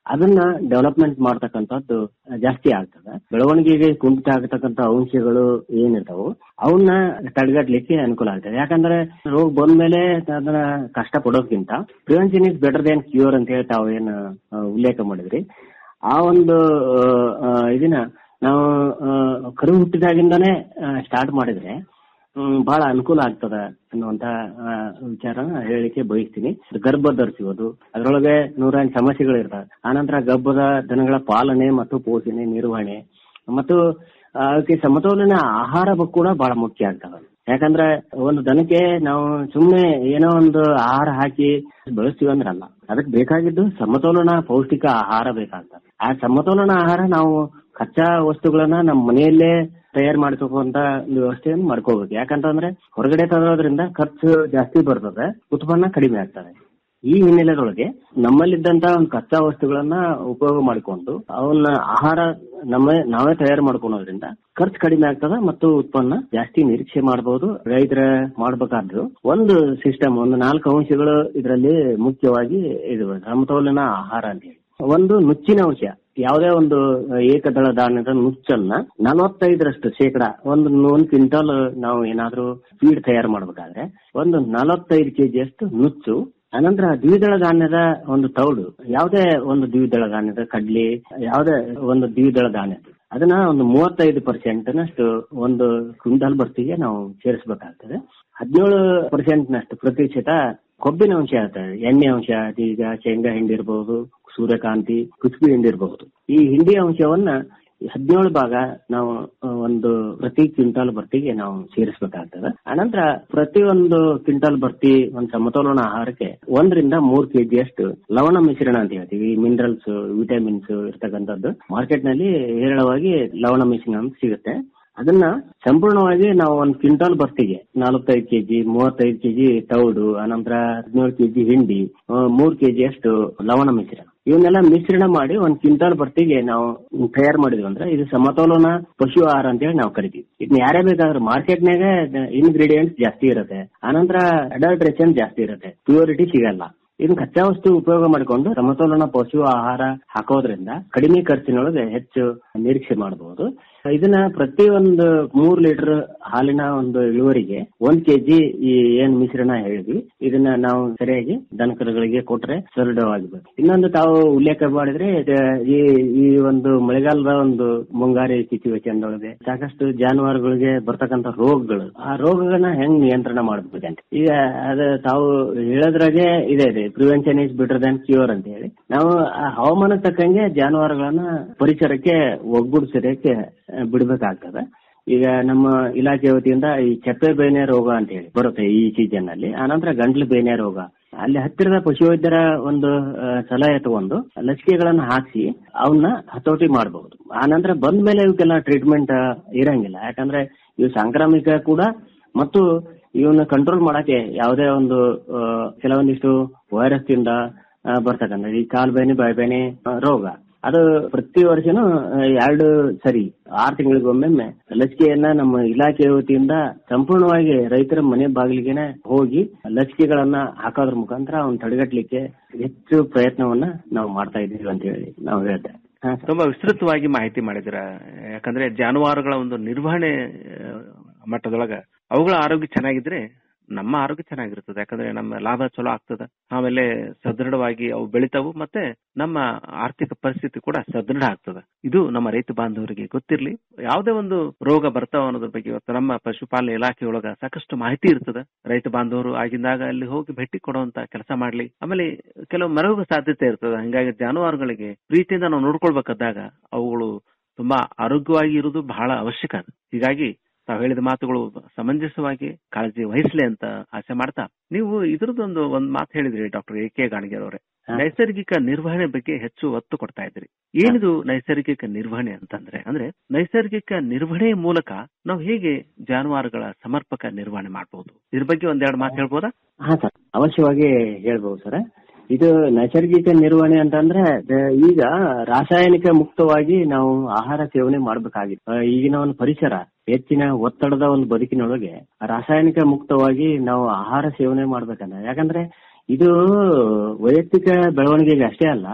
[SPEAKER 1] ಅದನ್ನ ಡೆವಲಪ್ಮೆಂಟ್ ಮಾಡ್ತಕ್ಕಂಥದ್ದು ಜಾಸ್ತಿ ಆಗ್ತದೆ ಬೆಳವಣಿಗೆಗೆ ಕುಂಠಿತ ಆಗತಕ್ಕಂಥ ಅಂಶಗಳು ಏನಿರ್ತಾವು ಅವನ್ನ ತಡೆಗಟ್ಲಿಕ್ಕೆ ಅನುಕೂಲ ಆಗ್ತದೆ ಯಾಕಂದ್ರೆ ರೋಗ ಬಂದ್ಮೇಲೆ ಅದನ್ನ ಕಷ್ಟ ಪಡೋದ್ಕಿಂತ prevention is better than cure ಅಂತ ಹೇಳಿ ತಾವು ಏನು ಆ, ಉಲ್ಲೇಖ ಮಾಡಿದ್ರಿ ಆ ಒಂದು ಆ, ಇದನ್ನ ನಾವು ಆ, ಕರು ಹುಟ್ಟಿದಾಗಿಂದಾನೇ ಸ್ಟಾರ್ಟ್ ಮಾಡಿದ್ರೆ ಹ್ಮ್, ಬಹಳ ಅನುಕೂಲ ಆಗ್ತದ ಅನ್ನುವಂತ ಆ, ವಿಚಾರನ ಹೇಳಲಿಕ್ಕೆ ಬಯಸ್ತೀನಿ ಗರ್ಭ ಧರಿಸುವುದು ಅದರೊಳಗೆ ನೂರಾರು ಸಮಸ್ಯೆಗಳು ಇರ್ತವೆ ಆನಂತರ ಗರ್ಭದ ದನಗಳ ಪಾಲನೆ ಮತ್ತು ಪೋಷಣೆ ನಿರ್ವಹಣೆ ಮತ್ತು ಆ, ಅದಕ್ಕೆ ಸಮತೋಲನ ಆಹಾರ ಬ- ಕೂಡ ಬಹಳ ಮುಖ್ಯ ಆಗ್ತದೆ ಯಾಕಂದ್ರೆ ಒಂದು ದನಕ್ಕೆ ನಾವು ಸುಮ್ನೆ ಏನೋ ಒಂದು ಆಹಾರ ಹಾಕಿ ಬೆಳೆಸ್ತೀವಿ ಅಂದ್ರಲ್ಲ ಅದಕ್ಕೆ ಬೇಕಾಗಿದ್ದು ಸಮತೋಲನ ಪೌಷ್ಟಿಕ ಆಹಾರ ಬೇಕಾಗ್ತದೆ ಆ ಸಮತೋಲನ ಆಹಾರ ನಾವು ಕಚ್ಚಾ ವಸ್ತುಗಳನ್ನ ನಮ್ಮ ಮನೆಯಲ್ಲೇ ತಯಾರು ಮಾಡ್ಕೋಂತ ಒಂದು ವ್ಯವಸ್ಥೆಯನ್ನು ಮಾಡ್ಕೋಬೇಕು ಯಾಕಂತಂದ್ರೆ ಹೊರಗಡೆ ತರೋದ್ರಿಂದ ಖರ್ಚು ಜಾಸ್ತಿ ಬರ್ತದೆ ಉತ್ಪನ್ನ ಕಡಿಮೆ ಆಗ್ತದೆ ಈ ಹಿನ್ನೆಲೆದೊಳಗೆ ನಮ್ಮಲ್ಲಿದ್ದಂತ ಒಂದು ಕಚ್ಚಾ ವಸ್ತುಗಳನ್ನ ಉಪಯೋಗ ಮಾಡಿಕೊಂಡು ಅವನ್ನ ಆಹಾರ ನಮ್ಮ ನಾವೇ ತಯಾರು ಮಾಡ್ಕೊಳೋದ್ರಿಂದ ಖರ್ಚು ಕಡಿಮೆ ಆಗ್ತದ ಮತ್ತು ಉತ್ಪನ್ನ ಜಾಸ್ತಿ ನಿರೀಕ್ಷೆ ಮಾಡಬಹುದು ರೈತರ ಮಾಡ್ಬೇಕಾದ್ರು ಒಂದು ಸಿಸ್ಟಮ್ ಒಂದು ನಾಲ್ಕು ಅಂಶಗಳು ಇದರಲ್ಲಿ ಮುಖ್ಯವಾಗಿ ಇದು ಸಮತೋಲನ ಆಹಾರ ಅಂತ ಹೇಳಿ ಒಂದು ನುಚ್ಚಿನ ಅಂಶ ಯಾವುದೇ ಒಂದು ಏಕದಳ ಧಾನ್ಯದ ನುಚ್ಚನ್ನ ನಲವತ್ತೈದರಷ್ಟು ಶೇಕಡ ಒಂದು ಒಂದು ಕ್ವಿಂಟಲ್ ನಾವು ಏನಾದ್ರೂ ಫೀಡ್ ತಯಾರು ಮಾಡ್ಬೇಕಾದ್ರೆ ಒಂದು ನಲವತ್ತೈದು ಕೆಜಿಯಷ್ಟು ನುಚ್ಚು ಅನಂತರ ದ್ವಿದಳ ಧಾನ್ಯದ ಒಂದು ತೌಡು ಯಾವುದೇ ಒಂದು ದ್ವಿದಳ ಧಾನ್ಯದ ಕಡ್ಲಿ ಯಾವುದೇ ಒಂದು ದ್ವಿದಳ ಧಾನ್ಯ ಅದನ್ನ ಒಂದು ಮೂವತ್ತೈದು ಪರ್ಸೆಂಟ್ ನಷ್ಟು ಒಂದು ಕ್ವಿಂಟಲ್ ಬರ್ತಿಗೆ ನಾವು ಸೇರಿಸಬೇಕಾಗ್ತದೆ ಹದಿನೇಳು ಪರ್ಸೆಂಟ್ ನಷ್ಟು ಪ್ರತಿಶತ ಕೊಬ್ಬಿನ ಅಂಶ ಇರ್ತದೆ ಎಣ್ಣೆ ಅಂಶ ಈಗ ಶೇಂಗಾ ಹಿಂಡಿ ಇರಬಹುದು ಸೂರ್ಯಕಾಂತಿ ಕುಸುಬಿ ಹಿಂಡಿ ಇರಬಹುದು ಈ ಹಿಂಡಿ ಅಂಶವನ್ನ ಹದಿನೇಳು ಭಾಗ ನಾವು ಆ, ಒಂದು ಪ್ರತಿ ಕ್ವಿಂಟಾಲ್ ಬರ್ತಿಗೆ ನಾವು ಸೇರಿಸಬೇಕಾಗ್ತದೆ ಅನಂತರ ಪ್ರತಿ ಒಂದು ಕ್ವಿಂಟಾಲ್ ಬರ್ತಿ ಒಂದು ಸಮತೋಲನ ಆಹಾರಕ್ಕೆ ಒಂದರಿಂದ ಮೂರ್ ಕೆಜಿಯಷ್ಟು ಲವಣ ಮಿಶ್ರಣ ಅಂತ ಹೇಳ್ತೀವಿ ಮಿನರಲ್ಸ್ ವಿಟಮಿನ್ಸ್ ಇರ್ತಕ್ಕಂಥದ್ದು ಮಾರ್ಕೆಟ್ ನಲ್ಲಿ ಹೇರಳವಾಗಿ ಲವಣ ಮಿಶ್ರಣ ಅಂತ ಸಿಗುತ್ತೆ ಅದನ್ನ ಸಂಪೂರ್ಣವಾಗಿ ನಾವು ಒಂದು ಕ್ವಿಂಟಾಲ್ ಬರ್ತಿಗೆ ನಲವತ್ತೈದು ಕೆಜಿ ಮೂವತ್ತೈದು ಕೆಜಿ ತೌಡು ಅನಂತರ ಹದಿನೇಳು ಕೆಜಿ ಹಿಂಡಿ ಆ, ಮೂರ್ ಕೆಜಿ ಅಷ್ಟು ಲವಣ ಮಿಶ್ರಣ ಇವನ್ನೆಲ್ಲ ಮಿಶ್ರಣ ಮಾಡಿ ಒಂದ್ ಕ್ವಿಂಟಾಲ್ ಬರ್ತಿಗೆ ನಾವು ತಯಾರು ಮಾಡಿದ್ವಿ ಅಂದ್ರೆ ಇದು ಸಮತೋಲನ ಪಶು ಆಹಾರ ಅಂತ ಹೇಳಿ ನಾವು ಕರಿತೀವಿ ಇದನ್ನ ಯಾರೇ ಬೇಕಾದ್ರೂ ಮಾರ್ಕೆಟ್ನಾಗ ಇನ್ಗ್ರೀಡಿಯೆಂಟ್ಸ್ ಜಾಸ್ತಿ ಇರುತ್ತೆ ಆನಂತರ ಅಡಲ್ಟ್ರೇಷನ್ ಜಾಸ್ತಿ ಇರುತ್ತೆ ಪ್ಯೂರಿಟಿ ಸಿಗಲ್ಲ ಇದನ್ನ ಕಚ್ಚಾ ವಸ್ತು ಉಪಯೋಗ ಮಾಡಿಕೊಂಡು ಸಮತೋಲನ ಪಶು ಆಹಾರ ಹಾಕೋದ್ರಿಂದ ಕಡಿಮೆ ಖರ್ಚಿನೊಳಗೆ ಹೆಚ್ಚು ನಿರೀಕ್ಷೆ ಮಾಡಬಹುದು ಇದನ್ನ ಪ್ರತಿ ಒಂದು ಮೂರ್ ಲೀಟರ್ ಹಾಲಿನ ಒಂದು ಇಳುವರಿಗೆ ಒಂದ್ ಕೆಜಿ ಈ ಏನ್ ಮಿಶ್ರಣ ಹೇಳಿದ್ವಿ ಇದನ್ನ ನಾವು ಸರಿಯಾಗಿ ದನಕರುಗಳಿಗೆ ಕೊಟ್ರೆ ಸದೃಢವಾಗಬೇಕು ಇನ್ನೊಂದು ತಾವು ಉಲ್ಲೇಖ ಮಾಡಿದ್ರೆ ಇದು ಈ ಈ ಒಂದು ಮಳೆಗಾಲದ ಒಂದು ಮುಂಗಾರಿ ಸಿಚುವೇಶನ್ ಒಳಗೆ ಸಾಕಷ್ಟು ಜಾನುವಾರುಗಳಿಗೆ ಬರ್ತಕ್ಕಂತ ರೋಗಗಳು ಆ ರೋಗಗಳನ್ನ ಹೆಂಗ್ ನಿಯಂತ್ರಣ ಮಾಡಬೇಕಂತ ಈಗ ಅದ ತಾವು ಹೇಳೋದ್ರಾಗೆ ಇದೆ ಇದೆ prevention is better than cure ಅಂತ ಹೇಳಿ ನಾವು ಆ ಹವಾಮಾನ ತಕ್ಕಂಗೆ ಜಾನುವಾರುಗಳನ್ನ ಪರಿಸರಕ್ಕೆ ಒಗ್ಗೂಡಿಸೋದಕ್ಕೆ ಆ, ಬಿಡ್ಬೇಕಾಗ್ತದೆ ಈಗ ನಮ್ಮ ಇಲಾಖೆ ವತಿಯಿಂದ ಈ ಚಪ್ಪೆ ಬೇನೆ ರೋಗ ಅಂತ ಹೇಳಿ ಬರುತ್ತೆ ಈ ಸೀಸನ್ ಅಲ್ಲಿ ಆನಂತರ ಗಂಟ್ಲು ಬೇನೆ ರೋಗ ಅಲ್ಲಿ ಹತ್ತಿರದ ಪಶುವೈದ್ಯರ ಒಂದು ಆ, ಸಲಹೆ ತಗೊಂಡು ಲಸಿಕೆಗಳನ್ನ ಹಾಕಿಸಿ ಅವನ್ನ ಹತೋಟಿ ಮಾಡಬಹುದು ಆನಂತರ ಬಂದ ಮೇಲೆ ಇವಕ್ಕೆಲ್ಲ ಟ್ರೀಟ್ಮೆಂಟ್ ಇರಂಗಿಲ್ಲ ಯಾಕಂದ್ರೆ ಇವು ಸಾಂಕ್ರಾಮಿಕ ಕೂಡ ಮತ್ತು ಇವನ್ನ ಕಂಟ್ರೋಲ್ ಮಾಡಕ್ಕೆ ಯಾವುದೇ ಒಂದು ಆ, ಕೆಲವೊಂದಿಷ್ಟು ವೈರಸ್ ಇಂದ ಆ, ಬರ್ತಕ್ಕಂಥ ಈ ಕಾಲು ಬೇನೆ ಬಾಯಿಬೇನೆ ಆ, ರೋಗ ಅದು ಪ್ರತಿ ವರ್ಷನೂ ಆ, ಎರಡು ಸರಿ ಆರು ತಿಂಗಳಿಗೊಮ್ಮೆ ಲಸಿಕೆಯನ್ನ ನಮ್ಮ ಇಲಾಖೆ ವತಿಯಿಂದ ಸಂಪೂರ್ಣವಾಗಿ ರೈತರ ಮನೆ ಬಾಗಿಲಿಗೆನೆ ಹೋಗಿ ಲಸಿಕೆಗಳನ್ನ ಹಾಕೋದ್ರ ಮುಖಾಂತರ ಅವ್ನ ತಡೆಗಟ್ಟಲಿಕ್ಕೆ ಹೆಚ್ಚು ಪ್ರಯತ್ನವನ್ನ ನಾವು ಮಾಡ್ತಾ ಇದ್ದೀವಿ ಅಂತ ಹೇಳಿ ನಾವು ಹೇಳ್ತೇವೆ ಹಾ ಸರ್.
[SPEAKER 22] ತುಂಬಾ ವಿಸ್ತೃತವಾಗಿ ಮಾಹಿತಿ ಮಾಡಿದ್ರ ಯಾಕಂದ್ರೆ ಜಾನುವಾರುಗಳ ಒಂದು ನಿರ್ವಹಣೆ ಆ, ಮಟ್ಟದೊಳಗ ಅವುಗಳ ಆರೋಗ್ಯ ಚೆನ್ನಾಗಿದ್ರೆ ನಮ್ಮ ಆರೋಗ್ಯ ಚೆನ್ನಾಗಿರ್ತದೆ ಯಾಕಂದ್ರೆ ನಮ್ಮ ಲಾಭ ಚಲೋ ಆಗ್ತದ ಆಮೇಲೆ ಸದೃಢವಾಗಿ ಅವು ಬೆಳಿತಾವು ಮತ್ತೆ ನಮ್ಮ ಆರ್ಥಿಕ ಪರಿಸ್ಥಿತಿ ಕೂಡ ಸದೃಢ ಆಗ್ತದ ಇದು ನಮ್ಮ ರೈತ ಬಾಂಧವರಿಗೆ ಗೊತ್ತಿರ್ಲಿ ಯಾವುದೇ ಒಂದು ರೋಗ ಬರ್ತಾವ ಅನ್ನೋದ್ರ ಬಗ್ಗೆ ಇವತ್ತು ನಮ್ಮ ಪಶುಪಾಲನೆ ಇಲಾಖೆಯೊಳಗ ಸಾಕಷ್ಟು ಮಾಹಿತಿ ಇರ್ತದ ರೈತ ಬಾಂಧವರು ಆಗಿಂದಾಗ ಅಲ್ಲಿ ಹೋಗಿ ಭೇಟಿ ಕೊಡುವಂತ ಕೆಲಸ ಮಾಡ್ಲಿ ಆಮೇಲೆ ಕೆಲವು ಮರಗ ಸಾಧ್ಯತೆ ಇರ್ತದ ಹಂಗಾಗಿ ಜಾನುವಾರುಗಳಿಗೆ ಪ್ರೀತಿಯಿಂದ ನಾವು ನೋಡ್ಕೊಳ್ಬೇಕಾದಾಗ ಅವುಗಳು ತುಂಬಾ ಆರೋಗ್ಯವಾಗಿ ಇರುವುದು ಬಹಳ ಅವಶ್ಯಕ ಅದು ಹೀಗಾಗಿ ತಾವು ಹೇಳಿದ ಮಾತುಗಳು ಸಮಂಜಸವಾಗಿ ಕಾಳಜಿ ವಹಿಸ್ಲಿ ಅಂತ ಆಸೆ ಮಾಡ್ತಾ ನೀವು ಇದ್ರದ್ದೊಂದು ಒಂದ್ ಮಾತು ಹೇಳಿದ್ರಿ ಡಾಕ್ಟರ್ ಎ ಕೆ ಗಾಣಿಗೇರ್ ಅವರೇ ನೈಸರ್ಗಿಕ ನಿರ್ವಹಣೆ ಬಗ್ಗೆ ಹೆಚ್ಚು ಒತ್ತು ಕೊಡ್ತಾ ಇದ್ರಿ ಏನಿದು ನೈಸರ್ಗಿಕ ನಿರ್ವಹಣೆ ಅಂತಂದ್ರೆ ಅಂದ್ರೆ ನೈಸರ್ಗಿಕ ನಿರ್ವಹಣೆ ಮೂಲಕ ನಾವು ಹೇಗೆ ಜಾನುವಾರುಗಳ ಸಮರ್ಪಕ ನಿರ್ವಹಣೆ ಮಾಡಬಹುದು ಇದ್ರ ಬಗ್ಗೆ ಒಂದೆರಡು ಮಾತು ಹೇಳ್ಬೋದಾ
[SPEAKER 1] ಹಾ ಸರ್ ಅವಶ್ಯವಾಗಿ ಹೇಳ್ಬಹುದು ಸರ್ ಇದು ನೈಸರ್ಗಿಕ ನಿರ್ವಹಣೆ ಅಂತಂದ್ರೆ ಅಹ್, ಈಗ ರಾಸಾಯನಿಕ ಮುಕ್ತವಾಗಿ ನಾವು ಆಹಾರ ಸೇವನೆ ಮಾಡಬೇಕಾಗಿತ್ತು ಅಹ್, ಈಗಿನ ಒಂದು ಪರಿಸರ ಹೆಚ್ಚಿನ ಒತ್ತಡದ ಒಂದು ಬದುಕಿನೊಳಗೆ ರಾಸಾಯನಿಕ ಮುಕ್ತವಾಗಿ ನಾವು ಆಹಾರ ಸೇವನೆ ಮಾಡ್ಬೇಕಂದ್ರೆ ಯಾಕಂದ್ರೆ ಇದು ವೈಯಕ್ತಿಕ ಬೆಳವಣಿಗೆಗೆ ಅಷ್ಟೇ ಅಲ್ಲ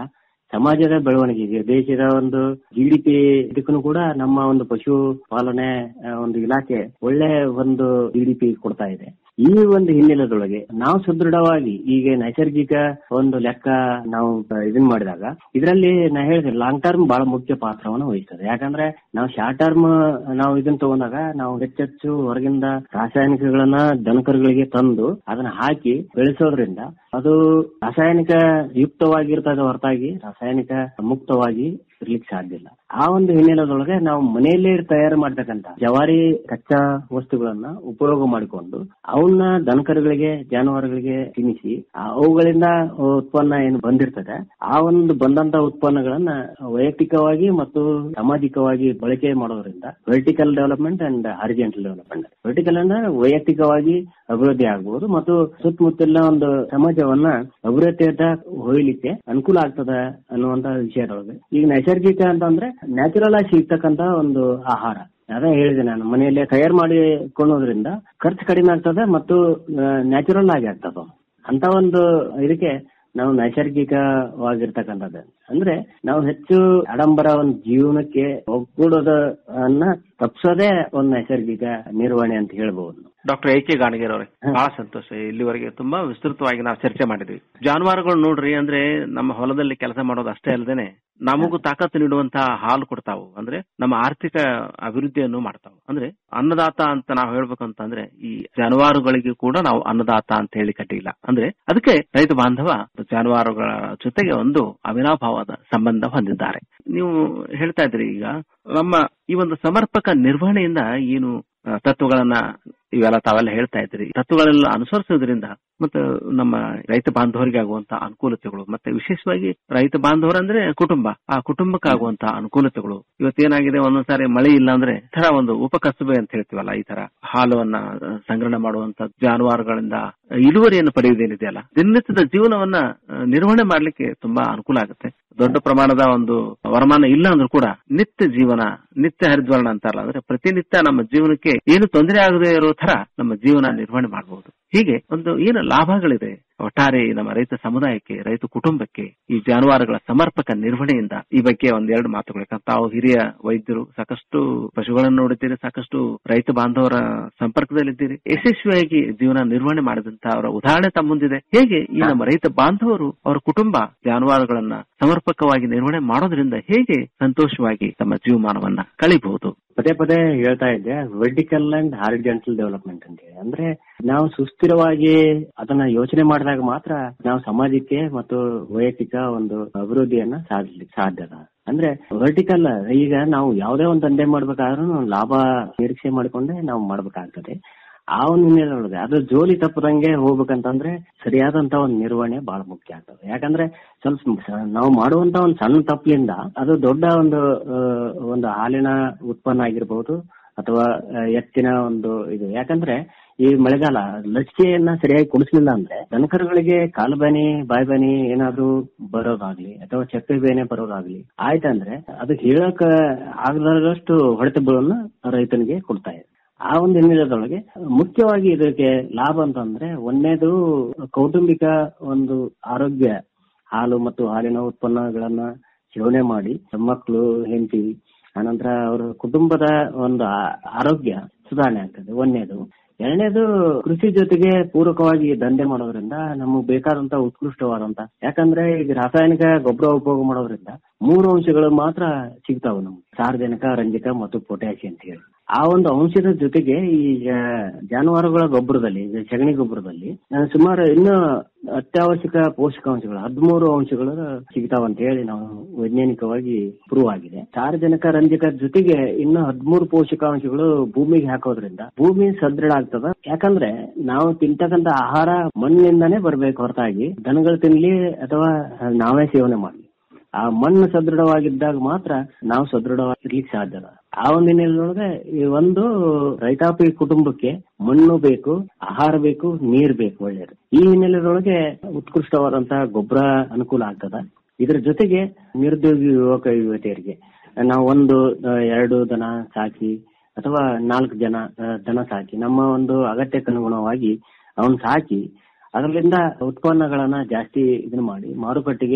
[SPEAKER 1] ಸಮಾಜದ ಬೆಳವಣಿಗೆಗೆ ದೇಶದ ಒಂದು ಜಿ ಡಿ ಪಿ ಇದಕ್ಕೂ ಕೂಡ ನಮ್ಮ ಒಂದು ಪಶು ಪಾಲನೆ ಆ, ಒಂದು ಇಲಾಖೆ ಒಳ್ಳೆ ಒಂದು ಜಿ ಡಿ ಪಿ ಕೊಡ್ತಾ ಇದೆ ಈ ಒಂದು ಹಿನ್ನೆಲೆದೊಳಗೆ ನಾವು ಸುದೃಢವಾಗಿ ಈಗ ನೈಸರ್ಗಿಕ ಒಂದು ಲೆಕ್ಕ ನಾವು ಇದನ್ ಮಾಡಿದಾಗ ಇದರಲ್ಲಿ ನಾ ಹೇಳಿದೆ ಲಾಂಗ್ ಟರ್ಮ್ ಬಹಳ ಮುಖ್ಯ ಪಾತ್ರವನ್ನು ವಹಿಸ್ತದೆ ಯಾಕಂದ್ರೆ ನಾವು ಶಾರ್ಟ್ ಟರ್ಮ್ ನಾವು ಇದನ್ನ ತಗೊಂಡಾಗ ನಾವು ಹೆಚ್ಚೆಚ್ಚು ಹೊರಗಿಂದ ರಾಸಾಯನಿಕಗಳನ್ನ ದನಕರುಗಳಿಗೆ ತಂದು ಅದನ್ನ ಹಾಕಿ ಬೆಳೆಸೋದ್ರಿಂದ ಅದು ರಾಸಾಯನಿಕ ಯುಕ್ತವಾಗಿರ್ತದೆ ಹೊರತಾಗಿ ರಾಸಾಯನಿಕ ಮುಕ್ತವಾಗಿ ಇರ್ಲಿಕ್ಕೆ ಸಾಧ್ಯ ಇಲ್ಲ ಆ ಒಂದು ಹಿನ್ನೆಲೆದೊಳಗೆ ನಾವು ಮನೆಯಲ್ಲೇ ತಯಾರು ಮಾಡ್ತಕ್ಕಂತ ಜವಾರಿ ಕಚ್ಚಾ ವಸ್ತುಗಳನ್ನ ಉಪಯೋಗ ಮಾಡಿಕೊಂಡು ಅವನ್ನ ದನಕರುಗಳಿಗೆ ಜಾನುವಾರುಗಳಿಗೆ ತಿನ್ನಿಸಿ ಆ ಅವುಗಳಿಂದ ಉತ್ಪನ್ನ ಏನು ಬಂದಿರ್ತದೆ ಆ ಒಂದು ಬಂದಂತ ಉತ್ಪನ್ನಗಳನ್ನ ವೈಯಕ್ತಿಕವಾಗಿ ಮತ್ತು ಸಾಮಾಜಿಕವಾಗಿ ಬಳಕೆ ಮಾಡೋದ್ರಿಂದ vertical development and horizontal development vertical ಅಂದ್ರೆ ವೈಯಕ್ತಿಕವಾಗಿ ಅಭಿವೃದ್ಧಿ ಆಗಬಹುದು ಮತ್ತು ಸುತ್ತಮುತ್ತಲಿನ ಒಂದು ಸಮಾಜವನ್ನ ಅಭಿವೃದ್ಧಿಯತ್ತ ಹೊಯ್ಲಿಕ್ಕೆ ಅನುಕೂಲ ಆಗ್ತದ ಅನ್ನುವಂತ ವಿಷಯದೊಳಗೆ ಈಗ ನೈಸರ್ಗಿಕ ಅಂತಂದ್ರೆ ನ್ಯಾಚುರಲ್ ಆಗಿ ಸಿಗ್ತಕ್ಕಂತ ಒಂದು ಆಹಾರ ಅದೇ ಹೇಳಿದೆ ನಾನು ಮನೆಯಲ್ಲೇ ತಯಾರು ಮಾಡಿಕೊಳ್ಳೋದ್ರಿಂದ ಖರ್ಚು ಕಡಿಮೆ ಆಗ್ತದೆ ಮತ್ತು ನ್ಯಾಚುರಲ್ ಆಗಿ ಆಗ್ತದ ಅಂತ ಒಂದು ಇದಕ್ಕೆ ನಾವು ನೈಸರ್ಗಿಕವಾಗಿರ್ತಕ್ಕಂಥದ್ದು ಅಂದ್ರೆ ನಾವು ಹೆಚ್ಚು ಆಡಂಬರ ಒಂದು ಜೀವನಕ್ಕೆ ಒಗ್ಗೂಡೋದನ್ನ ತಪ್ಪಿಸೋದೇ ಒಂದು ನೈಸರ್ಗಿಕ ನಿರ್ವಹಣೆ ಅಂತ ಹೇಳ್ಬಹುದು
[SPEAKER 22] ಡಾಕ್ಟರ್ ಎ ಕೆ ಗಾಣಗೇರ್ ಅವರೇ ಬಹಳ ಸಂತೋಷ ಇಲ್ಲಿವರೆಗೆ ತುಂಬಾ ವಿಸ್ತೃತವಾಗಿ ನಾವು ಚರ್ಚೆ ಮಾಡಿದ್ವಿ ಜಾನುವಾರುಗಳು ನೋಡ್ರಿ ಅಂದ್ರೆ ನಮ್ಮ ಹೊಲದಲ್ಲಿ ಕೆಲಸ ಮಾಡೋದು ಅಷ್ಟೇ ಅಲ್ಲದೇನೆ ನಮಗೂ ತಾಕತ್ತು ನೀಡುವಂತಹ ಹಾಲು ಕೊಡ್ತಾವು ಅಂದ್ರೆ ನಮ್ಮ ಆರ್ಥಿಕ ಅಭಿವೃದ್ಧಿಯನ್ನು ಮಾಡ್ತಾವು ಅಂದ್ರೆ ಅನ್ನದಾತ ಅಂತ ನಾವು ಹೇಳ್ಬೇಕಂತಂದ್ರೆ ಈ ಜಾನುವಾರುಗಳಿಗೆ ಕೂಡ ನಾವು ಅನ್ನದಾತ ಅಂತ ಹೇಳಿ ಕಟ್ಟಿಲ್ಲ ಅಂದ್ರೆ ಅದಕ್ಕೆ ರೈತ ಬಾಂಧವ ಜಾನುವಾರುಗಳ ಜೊತೆಗೆ ಒಂದು ಅವಿನಾಭಾವದ ಸಂಬಂಧ ಹೊಂದಿದ್ದಾರೆ ನೀವು ಹೇಳ್ತಾ ಇದ್ರಿ ಈಗ ನಮ್ಮ ಈ ಒಂದು ಸಮರ್ಪಕ ನಿರ್ವಹಣೆಯಿಂದ ಏನು ಆ, ತತ್ವಗಳನ್ನ ಇವೆಲ್ಲ ತಾವೆಲ್ಲ ಹೇಳ್ತಾ ಇದ್ರಿ ತತ್ವಗಳೆಲ್ಲ ಅನುಸರಿಸೋದ್ರಿಂದ ಮತ್ತು ನಮ್ಮ ರೈತ ಬಾಂಧವರಿಗೆ ಆಗುವಂತ ಅನುಕೂಲತೆಗಳು ಮತ್ತೆ ವಿಶೇಷವಾಗಿ ರೈತ ಬಾಂಧವರಂದ್ರೆ ಕುಟುಂಬ ಆ ಕುಟುಂಬಕ್ಕೆ ಆಗುವಂತ ಅನುಕೂಲತೆಗಳು ಇವತ್ತೇನಾಗಿದೆ ಒಂದೊಂದ್ಸಾರಿ ಮಳೆ ಇಲ್ಲ ಅಂದ್ರೆ ಈ ತರ ಒಂದು ಉಪಕಸಬೆ ಅಂತ ಹೇಳ್ತೀವಲ್ಲ ಈ ತರ ಹಾಲುವನ್ನ ಆ, ಸಂಗ್ರಹಣೆ ಮಾಡುವಂತ ಜಾನುವಾರುಗಳಿಂದ ಇಳುವರಿಯನ್ನು ಪಡೆಯುವುದೇನಿದೆಯಲ್ಲ ದಿನನಿತ್ಯದ ಜೀವನವನ್ನ ಆ, ನಿರ್ವಹಣೆ ಮಾಡ್ಲಿಕ್ಕೆ ತುಂಬಾ ಅನುಕೂಲ ಆಗುತ್ತೆ ದೊಡ್ಡ ಪ್ರಮಾಣದ ಒಂದು ವರಮಾನ ಇಲ್ಲ ಅಂದ್ರೂ ಕೂಡ ನಿತ್ಯ ಜೀವನ ನಿತ್ಯ ಹರಿದ್ವರ್ಣ ಅಂತಾರಲ್ಲ ಅಂದ್ರೆ ಪ್ರತಿನಿತ್ಯ ನಮ್ಮ ಜೀವನಕ್ಕೆ ಏನು ತೊಂದರೆ ಆಗದೆ ಇರೋ ತರ ನಮ್ಮ ಜೀವನ ನಿರ್ವಹಣೆ ಮಾಡಬಹುದು ಹೀಗೆ ಒಂದು ಏನು ಲಾಭಗಳಿದೆ ಒಟ್ಟಾರೆ ಈ ನಮ್ಮ ರೈತ ಸಮುದಾಯಕ್ಕೆ ರೈತ ಕುಟುಂಬಕ್ಕೆ ಈ ಜಾನುವಾರುಗಳ ಸಮರ್ಪಕ ನಿರ್ವಹಣೆಯಿಂದ ಈ ಬಗ್ಗೆ ಒಂದೆರಡು ಮಾತುಗಳು ಯಾಕಂದ್ರೆ ತಾವು ಹಿರಿಯ ವೈದ್ಯರು ಸಾಕಷ್ಟು ಪಶುಗಳನ್ನು ನೋಡಿದ್ದೀರಿ ಸಾಕಷ್ಟು ರೈತ ಬಾಂಧವರ ಸಂಪರ್ಕದಲ್ಲಿದ್ದೀರಿ ಯಶಸ್ವಿಯಾಗಿ ಜೀವನ ನಿರ್ವಹಣೆ ಮಾಡಿದಂತ ಅವರ ಉದಾಹರಣೆ ತಮ್ಮ ಮುಂದಿದೆ ಹೇಗೆ ಈ ನಮ್ಮ ರೈತ ಬಾಂಧವರು ಅವರ ಕುಟುಂಬ ಜಾನುವಾರುಗಳನ್ನ ಸಮರ್ಪಕವಾಗಿ ನಿರ್ವಹಣೆ ಮಾಡೋದ್ರಿಂದ ಹೇಗೆ ಸಂತೋಷವಾಗಿ ತಮ್ಮ ಜೀವಮಾನವನ್ನ ಕಳಿಬಹುದು
[SPEAKER 1] ಪದೇ ಪದೇ ಹೇಳ್ತಾ ಇದ್ದೆ ವರ್ಟಿಕಲ್ ಅಂಡ್ ಹಾರಿಜೆಂಟಲ್ ಡೆವಲಪ್ಮೆಂಟ್ ಅಂತ ಹೇಳಿ ಅಂದ್ರೆ ನಾವು ಸುಸ್ಥಿರವಾಗಿ ಅದನ್ನ ಯೋಚನೆ ಮಾಡಿದಾಗ ಮಾತ್ರ ನಾವು ಸಮಾಜಕ್ಕೆ ಮತ್ತು ವೈಯಕ್ತಿಕ ಒಂದು ಅಭಿವೃದ್ಧಿಯನ್ನ ಸಾಧಿಸ್ಲಿಕ್ಕೆ ಸಾಧ್ಯ ಅದ ಅಂದ್ರೆ ವರ್ಟಿಕಲ್ ಈಗ ನಾವು ಯಾವುದೇ ಒಂದು ದಂಧೆ ಮಾಡ್ಬೇಕಾದ್ರೂ ನಾವು ಲಾಭ ನಿರೀಕ್ಷೆ ಮಾಡಿಕೊಂಡೇ ನಾವು ಮಾಡ್ಬೇಕಾಗ್ತದೆ ಆ ಒಂದು ಹಿನ್ನೆಲೆಯೊಳಗೆ ಅದು ಜೋಲಿ ತಪ್ಪದಂಗೆ ಹೋಗ್ಬೇಕಂತಂದ್ರೆ ಸರಿಯಾದಂತ ಒಂದು ನಿರ್ವಹಣೆ ಬಹಳ ಮುಖ್ಯ ಆಗ್ತದೆ ಯಾಕಂದ್ರೆ ಸ್ವಲ್ಪ ಸ- ನಾವು ಮಾಡುವಂತ ಒಂದು ಸಣ್ಣ ತಪ್ಪಿನಿಂದ ಅದು ದೊಡ್ಡ ಒಂದು ಆ, ಒಂದು ಹಾಲಿನ ಉತ್ಪನ್ನ ಆಗಿರ್ಬೋದು ಅಥವಾ ಆ, ಎತ್ತಿನ ಒಂದು ಇದು ಯಾಕಂದ್ರೆ ಈ ಮಳೆಗಾಲ ಲಸಿಕೆಯನ್ನ ಸರಿಯಾಗಿ ಕೊಡಿಸ್ಲಿಲ್ಲ ಅಂದ್ರೆ ದನಕರುಗಳಿಗೆ ಕಾಲು ಬೇನೆ ಬಾಯಿ ಬೇನೆ ಏನಾದ್ರೂ ಬರೋದಾಗ್ಲಿ ಅಥವಾ ಚಪ್ಪೆ ಬೇನೆ ಬರೋದಾಗ್ಲಿ ಆಯ್ತಂದ್ರೆ ಅದು ಹೇಳಕ್ ಆಗದಷ್ಟು ಹೊಡೆತಗಳನ್ನ ರೈತನಿಗೆ ಕೊಡ್ತಾ ಇದೆ ಆ ಒಂದು ಹಿನ್ನೆಲೆದೊಳಗೆ ಮುಖ್ಯವಾಗಿ ಇದಕ್ಕೆ ಲಾಭ ಅಂತಂದ್ರೆ ಒಂದನೇದು ಕೌಟುಂಬಿಕ ಒಂದು ಆರೋಗ್ಯ ಹಾಲು ಮತ್ತು ಹಾಲಿನ ಉತ್ಪನ್ನಗಳನ್ನ ಸೇವನೆ ಮಾಡಿ ಮಕ್ಕಳು ಹೆಂಡತಿ ಆನಂತರ ಅವರ ಕುಟುಂಬದ ಒಂದು ಆ- ಆರೋಗ್ಯ ಸುಧಾರಣೆ ಆಗ್ತದೆ ಒಂದನೇದು ಎರಡನೇದು ಕೃಷಿ ಜೊತೆಗೆ ಪೂರಕವಾಗಿ ದಂಧೆ ಮಾಡೋದ್ರಿಂದ ನಮಗೆ ಬೇಕಾದಂತ ಉತ್ಕೃಷ್ಟವಾದಂತ ಯಾಕಂದ್ರೆ ಈಗ ರಾಸಾಯನಿಕ ಗೊಬ್ಬರ ಉಪಯೋಗ ಮಾಡೋದ್ರಿಂದ ಮೂರು ಅಂಶಗಳು ಮಾತ್ರ ಸಿಗ್ತಾವ ನಮ್ಗೆ ಸಾರ್ವಜನಿಕ ರಂಜಕ ಮತ್ತು ಪೊಟ್ಯಾಸಿ ಅಂತ ಹೇಳಿ ಆ ಒಂದು ಅಂಶದ ಜೊತೆಗೆ ಈ ಜಾ- ಜಾನುವಾರುಗಳ ಗೊಬ್ಬರದಲ್ಲಿ ಈಗ ಸಗಣಿ ಗೊಬ್ಬರದಲ್ಲಿ ಆ, ಸುಮಾರು ಇನ್ನು ಅತ್ಯವಶ್ಯಕ ಪೋಷಕಾಂಶಗಳು ಹದಿಮೂರು ಅಂಶಗಳು ಸಿಗ್ತಾವಂತ ಹೇಳಿ ನಾವು ವೈಜ್ಞಾನಿಕವಾಗಿ ಪ್ರೂವ್ ಆಗಿದೆ ಸಾರ್ವಜನಿಕ ರಂಜಕ ಜೊತೆಗೆ ಇನ್ನು ಹದಿಮೂರು ಪೋಷಕಾಂಶಗಳು ಭೂಮಿಗೆ ಹಾಕೋದ್ರಿಂದ ಭೂಮಿ ಸದೃಢ ಆಗ್ತದ ಯಾಕಂದ್ರೆ ನಾವು ತಿಂತಕ್ಕಂತ ಆಹಾರ ಮಣ್ಣಿನಿಂದಾನೇ ಬರ್ಬೇಕು ಹೊರತಾಗಿ ದನಗಳು ತಿನ್ಲಿ ಅಥವಾ ನಾವೇ ಸೇವನೆ ಮಾಡ್ಲಿ ಆ ಮಣ್ಣು ಸದೃಢವಾಗಿದ್ದಾಗ ಮಾತ್ರ ನಾವು ಸದೃಢವಾಗಿರ್ಲಿಕ್ಕೆ ಸಾಧ್ಯ ಅದ. ಆ ಒಂದು ಹಿನ್ನೆಲೆಯೊಳಗೆ ಈ ಒಂದು ರೈತಾಪಿ ಕುಟುಂಬಕ್ಕೆ ಮಣ್ಣು ಬೇಕು ಆಹಾರ ಬೇಕು ನೀರ್ ಬೇಕು ಒಳ್ಳೆಯದು ಈ ಹಿನ್ನೆಲೆಯೊಳಗೆ ಉತ್ಕೃಷ್ಟವಾದಂತಹ ಗೊಬ್ಬರ ಅನುಕೂಲ ಆಗ್ತದ ಇದ್ರ ಜೊತೆಗೆ ನಿರುದ್ಯೋಗಿ ಯುವಕ ಯುವತಿಯರಿಗೆ ನಾವು ಒಂದು ಆ, ಎರಡು ದನ ಸಾಕಿ ಅಥವಾ ನಾಲ್ಕು ಜನ ಆ, ದನ ಸಾಕಿ ನಮ್ಮ ಒಂದು ಅಗತ್ಯಕ್ಕೆ ಅನುಗುಣವಾಗಿ ಅವನ್ ಸಾಕಿ ಅದರಿಂದ ಉತ್ಪನ್ನಗಳನ್ನ ಜಾಸ್ತಿ ಇದನ್ನ ಮಾಡಿ ಮಾರುಕಟ್ಟೆಗೆ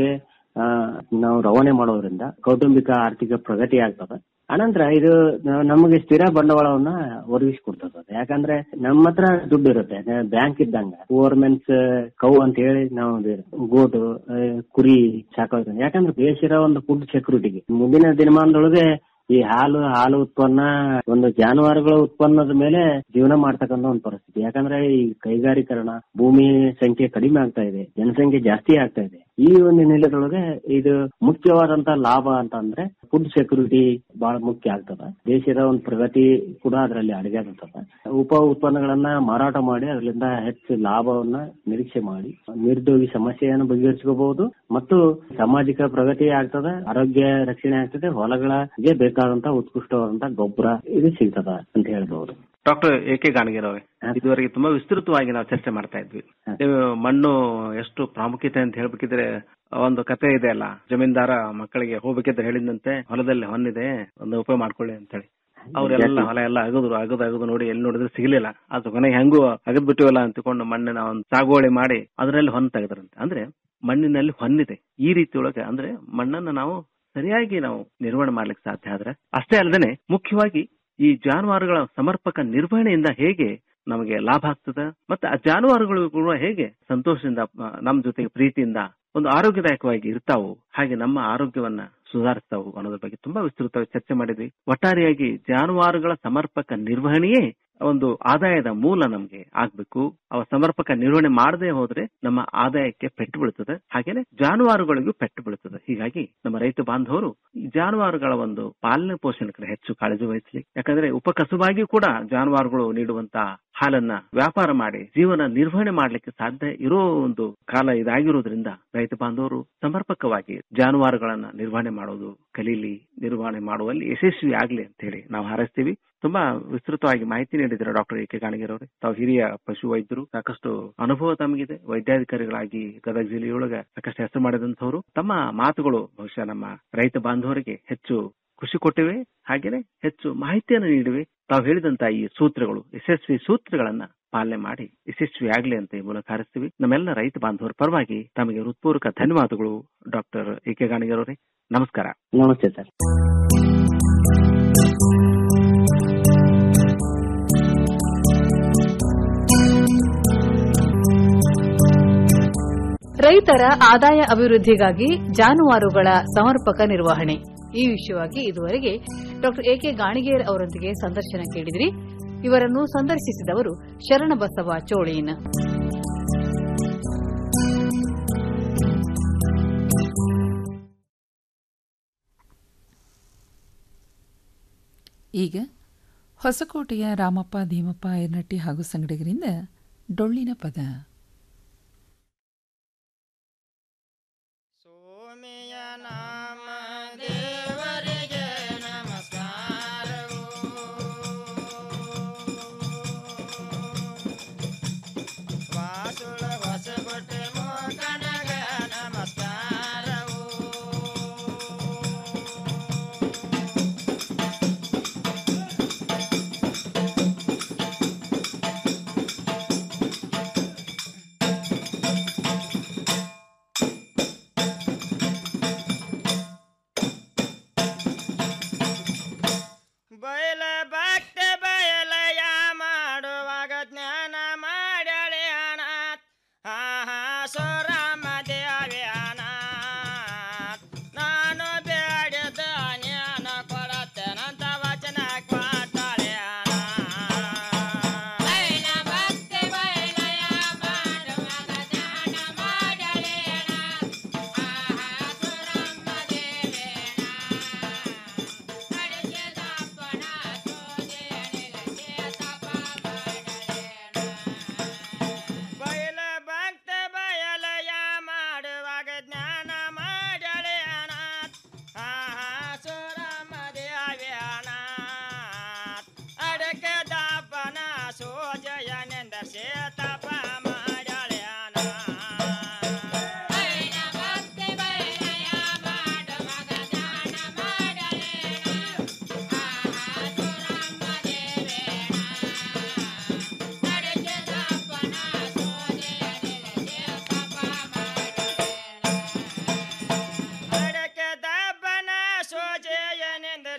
[SPEAKER 1] ಆ, ನಾವು ರವಾನೆ ಮಾಡೋದ್ರಿಂದ ಕೌಟುಂಬಿಕ ಆರ್ಥಿಕ ಪ್ರಗತಿ ಆಗ್ತದೆ ಅನಂತರ ಇದು ನ- ನಮಗೆ ಸ್ಥಿರ ಬಂಡವಾಳವನ್ನ ಒದಗಿಸಿಕೊಡ್ತದೆ ಯಾಕಂದ್ರೆ ನಮ್ಮ ಹತ್ರ ದುಡ್ಡು ಇರುತ್ತೆ ಬ್ಯಾಂಕ್ ಇದ್ದಂಗ ಗವರ್ಮೆಂಟ್ಸ್ ಕೌ ಅಂತ ಹೇಳಿ ನಾವು ಇದು ಗೋಟು ಆ, ಕುರಿ ಸಾಕೋದ್ರಿಂದ ಯಾಕಂದ್ರೆ ದೇಶದ ಒಂದು ಫುಡ್ ಸೆಕ್ಯೂರಿಟಿಗೆ ಮುಂದಿನ ದಿನಮಾನದೊಳಗೆ ಈ ಹಾಲು ಹಾಲು ಉತ್ಪನ್ನ ಒಂದು ಜಾನುವಾರುಗಳ ಉತ್ಪನ್ನದ ಮೇಲೆ ಜೀವನ ಮಾಡ್ತಕ್ಕಂಥ ಒಂದು ಪರಿಸ್ಥಿತಿ ಯಾಕಂದ್ರೆ ಈ ಕೈಗಾರೀಕರಣ ಭೂಮಿ ಸಂಖ್ಯೆ ಕಡಿಮೆ ಆಗ್ತಾ ಇದೆ ಜನಸಂಖ್ಯೆ ಜಾಸ್ತಿ ಆಗ್ತಾ ಇದೆ ಈ ಒಂದು ಹಿನ್ನೆಲೆದೊಳಗೆ ಇದು ಮುಖ್ಯವಾದಂತ ಲಾಭ ಅಂತ ಅಂದ್ರೆ ಫುಡ್ ಸೆಕ್ಯೂರಿಟಿ ಬಹಳ ಮುಖ್ಯ ಆಗ್ತದ ದೇಶದ ಒಂದು ಪ್ರಗತಿ ಕೂಡ ಅದರಲ್ಲಿ ಅಡಗಿ ಆಗ್ತದ ಉಪ ಉತ್ಪನ್ನಗಳನ್ನ ಮಾರಾಟ ಮಾಡಿ ಅದರಿಂದ ಹೆಚ್ಚು ಲಾಭವನ್ನ ನಿರೀಕ್ಷೆ ಮಾಡಿ ನಿರುದ್ಯೋಗಿ ಸಮಸ್ಯೆಯನ್ನು ಬಗೆಹರಿಸ್ಕೋಬಹುದು ಮತ್ತು ಸಾಮಾಜಿಕ ಪ್ರಗತಿ ಆಗ್ತದ ಆರೋಗ್ಯ ರಕ್ಷಣೆ ಆಗ್ತದೆ ಹೊಲಗಳಿಗೆ ಬೇಕಾದಂತ ಉತ್ಕೃಷ್ಟವಾದಂತ ಗೊಬ್ಬರ ಇದು ಸಿಗ್ತದ ಅಂತ ಹೇಳ್ಬಹುದು
[SPEAKER 22] ಡಾಕ್ಟರ್ ಎ ಕೆ ಗಾಣಗಿರ್ ಅವರೇ ಇದುವರೆಗೆ ತುಂಬಾ ವಿಸ್ತೃತವಾಗಿ ನಾವು ಚರ್ಚೆ ಮಾಡ್ತಾ ಇದ್ವಿ ನೀವು ಮಣ್ಣು ಎಷ್ಟು ಪ್ರಾಮುಖ್ಯತೆ ಅಂತ ಹೇಳ್ಬೇಕಿದ್ರೆ ಒಂದು ಕತೆ ಇದೆ ಅಲ್ಲ ಜಮೀನ್ದಾರ ಮಕ್ಕಳಿಗೆ ಹೋಗ್ಬೇಕಿದ್ರೆ ಹೇಳಿದಂತೆ ಹೊಲದಲ್ಲಿ ಹೊನ್ನಿದೆ ಒಂದು ಉಪಯೋಗ ಮಾಡ್ಕೊಳ್ಳಿ ಅಂತ ಹೇಳಿ ಅವರೆಲ್ಲ ಹೊಲ ಎಲ್ಲ ಅಗದ್ರು ಅಗದು ಅಗದು ನೋಡಿ ಎಲ್ಲಿ ನೋಡಿದ್ರೆ ಸಿಗ್ಲಿಲ್ಲ ಅದು ಕೊನೆಗೆ ಹೆಂಗೂ ಅಗದ್ ಬಿಟ್ಟಿವಲ್ಲ ಅಂತಕೊಂಡು ಮಣ್ಣಿನ ಒಂದು ಸಾಗುವಳಿ ಮಾಡಿ ಅದರಲ್ಲಿ ಹೊನ್ನ ತೆಗೆದ್ರಂತೆ ಅಂದ್ರೆ ಮಣ್ಣಿನಲ್ಲಿ ಹೊನ್ನಿದೆ ಈ ರೀತಿ ಒಳಗೆ ಅಂದ್ರೆ ಮಣ್ಣನ್ನ ನಾವು ಸರಿಯಾಗಿ ನಾವು ನಿರ್ವಹಣೆ ಮಾಡ್ಲಿಕ್ಕೆ ಸಾಧ್ಯ ಆದ್ರೆ ಅಷ್ಟೇ ಅಲ್ಲದೆ ಮುಖ್ಯವಾಗಿ ಈ ಜಾನುವಾರುಗಳ ಸಮರ್ಪಕ ನಿರ್ವಹಣೆಯಿಂದ ಹೇಗೆ ನಮಗೆ ಲಾಭ ಆಗ್ತದ ಮತ್ತೆ ಆ ಜಾನುವಾರುಗಳು ಕೂಡ ಹೇಗೆ ಸಂತೋಷದಿಂದ ಆ, ನಮ್ಮ ಜೊತೆಗೆ ಪ್ರೀತಿಯಿಂದ ಒಂದು ಆರೋಗ್ಯದಾಯಕವಾಗಿ ಇರ್ತಾವು ಹಾಗೆ ನಮ್ಮ ಆರೋಗ್ಯವನ್ನ ಸುಧಾರಿಸ್ತಾವು ಅನ್ನೋದ್ರ ಬಗ್ಗೆ ತುಂಬಾ ವಿಸ್ತೃತವಾಗಿ ಚರ್ಚೆ ಮಾಡಿದ್ವಿ ಒಟ್ಟಾರೆಯಾಗಿ ಜಾನುವಾರುಗಳ ಸಮರ್ಪಕ ನಿರ್ವಹಣೆಯೇ ಒಂದು ಆದಾಯದ ಮೂಲ ನಮ್ಗೆ ಆಗ್ಬೇಕು ಅವ ಸಮರ್ಪಕ ನಿರ್ವಹಣೆ ಮಾಡದೆ ಹೋದ್ರೆ ನಮ್ಮ ಆದಾಯಕ್ಕೆ ಪೆಟ್ಟು ಬೀಳುತ್ತದೆ ಹಾಗೇನೆ ಜಾನುವಾರುಗಳಿಗೂ ಪೆಟ್ಟು ಬೀಳುತ್ತದೆ ಹೀಗಾಗಿ ನಮ್ಮ ರೈತ ಬಾಂಧವರು ಈ ಜಾನುವಾರುಗಳ ಒಂದು ಪಾಲನೆ ಪೋಷಣೆ ಕಡೆ ಹೆಚ್ಚು ಕಾಳಜಿ ವಹಿಸಲಿ ಯಾಕಂದ್ರೆ ಉಪಕಸುವಾಗಿ ಕೂಡ ಜಾನುವಾರುಗಳು ನೀಡುವಂತ ಹಾಲನ್ನ ವ್ಯಾಪಾರ ಮಾಡಿ ಜೀವನ ನಿರ್ವಹಣೆ ಮಾಡ್ಲಿಕ್ಕೆ ಸಾಧ್ಯ ಇರೋ ಒಂದು ಕಾಲ ಇದಾಗಿರೋದ್ರಿಂದ ರೈತ ಬಾಂಧವರು ಸಮರ್ಪಕವಾಗಿ ಜಾನುವಾರುಗಳನ್ನ ನಿರ್ವಹಣೆ ಮಾಡೋದು ಕಲೀಲಿ ನಿರ್ವಹಣೆ ಮಾಡುವಲ್ಲಿ ಯಶಸ್ವಿ ಆಗ್ಲಿ ಅಂತ ಹೇಳಿ ನಾವು ಹಾರೈಸ್ತೀವಿ ತುಂಬಾ ವಿಸ್ತೃತವಾಗಿ ಮಾಹಿತಿ ನೀಡಿದ್ದಾರೆ ಡಾಕ್ಟರ್ ಎ ಕೆ ಗಾಣಗಿರ್ ಅವರು ತಾವು ಹಿರಿಯ ಪಶು ವೈದ್ಯರು ಸಾಕಷ್ಟು ಅನುಭವ ತಮಗಿದೆ ವೈದ್ಯಾಧಿಕಾರಿಗಳಾಗಿ ಗದಗ ಜಿಲ್ಲೆಯೊಳಗೆ ಸಾಕಷ್ಟು ಹೆಸರು ಮಾಡಿದಂತವರು ತಮ್ಮ ಮಾತುಗಳು ಬಹುಶಃ ನಮ್ಮ ರೈತ ಬಾಂಧವರಿಗೆ ಹೆಚ್ಚು ಖುಷಿ ಕೊಟ್ಟಿವೆ ಹಾಗೇನೆ ಹೆಚ್ಚು ಮಾಹಿತಿಯನ್ನು ನೀಡಿವೆ ತಾವು ಹೇಳಿದಂತ ಈ ಸೂತ್ರಗಳು ಯಶಸ್ವಿ ಸೂತ್ರಗಳನ್ನ ಪಾಲನೆ ಮಾಡಿ ಯಶಸ್ವಿ ಆಗ್ಲಿ ಅಂತ ಈ ಮೂಲಕ ಹಾರಿಸ್ತೀವಿ ನಮ್ಮೆಲ್ಲ ರೈತ ಬಾಂಧವರ ಪರವಾಗಿ ತಮಗೆ ಹೃತ್ಪೂರ್ವಕ ಧನ್ಯವಾದಗಳು ಡಾಕ್ಟರ್ ಎ ಕೆ ಗಾಣಿಗರ್ ಅವರೇ ನಮಸ್ಕಾರ
[SPEAKER 1] ನಮಸ್ತೆ ಸರ್
[SPEAKER 21] ರೈತರ ಆದಾಯ ಅಭಿವೃದ್ಧಿಗಾಗಿ ಜಾನುವಾರುಗಳ ಸಮರ್ಪಕ ನಿರ್ವಹಣೆ ಈ ವಿಷಯವಾಗಿ ಇದುವರೆಗೆ ಡಾಕ್ಟರ್ ಎ ಕೆ ಗಾಣಿಗೇರ್ ಅವರೊಂದಿಗೆ ಸಂದರ್ಶನ ಕೇಳಿದಿರಿ ಇವರನ್ನು ಸಂದರ್ಶಿಸಿದವರು ಶರಣಬಸವ ಚೋಳೀನ್
[SPEAKER 2] ಈಗ ಹೊಸಕೋಟೆಯ ರಾಮಪ್ಪ ಧೀಮಪ್ಪ ಐರ್ನಟ್ಟಿ ಹಾಗೂ ಸಂಗಡಿಗರಿಂದ ಡೊಳ್ಳಿನ ಪದ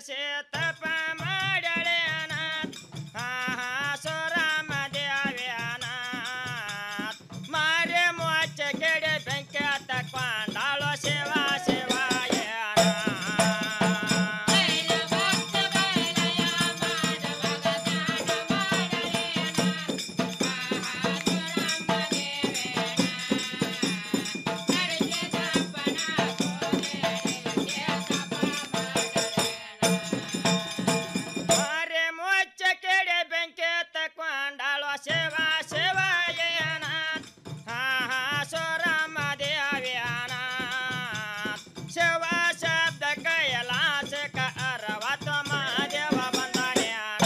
[SPEAKER 3] ವರ್ಷ ತಪ ಮಾಡಳೆ ಅನಾಥ್ ಹಾ ಹಾ ಸೋರಾಮ ದೇವಿ ಅನಾಥ್ ಮಾರೆ ಮೋಚ ಕೆಡೆ ಬೆಂಕಿ ತಕ್ಕೊಂಡಾಳು ಸೇವಾ ಸೇವಾಯ ಮಾರೆ ಮೋಚ ಕೆಡೆ ಬೆಂಕಿ ತಕ್ಕೊಂಡಾಳು ಸೇವಾ ಸೇವಾಯ ಅನಾಥ್ ಹಾ ಹಾ ಸೋರಾಮ ದೇವಿ ಅನಾಥ್ ಸೇವಾ ಶಬ್ದ ಕೈಲಾಸಕ ಅರವತ್ತು ಮಹಾದೇವ ಬಂದಾನೆ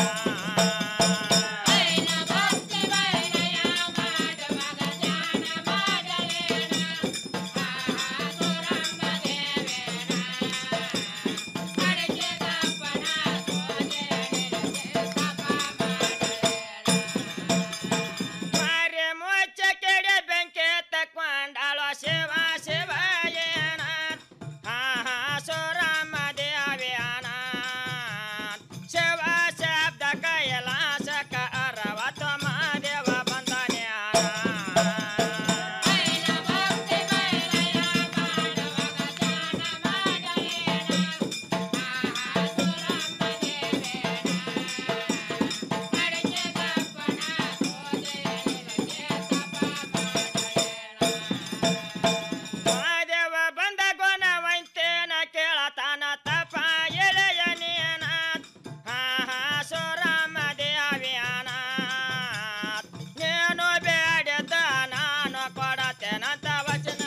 [SPEAKER 3] ಮಾರೆ ಮೋಚ ಕೆಡೆ ಬೆಂಕಿ ತಕ್ಕೊಂಡಾಳು ಸೇವಾ ಸೇವಾಯ ಅನಾಥ್ ಹಾ ಹಾ ಸೋರಾಮ ದೇವಿ ಅನಾಥ್ ಸೇವಾ ಶಬ್ದ ಕೈಲಾಸಕ ಅರವತ್ತು ಮಹಾದೇವ ಬಂದಾನೆ ಮಹಾದೇವ ಬಂದ ಗೊನ ವೈಂತೇನ ಕೇಳತಾನ ತಪ ಎಳೆಯ ನೀನಾಥ್ ಹಾ ಹಾ ಸೋರಾಮ ದೇವಿ ಅನಾಥ್ ನೀನು ಬೇಡದ ನಾನು ಕೊಡತೇನಂತ ವಚನ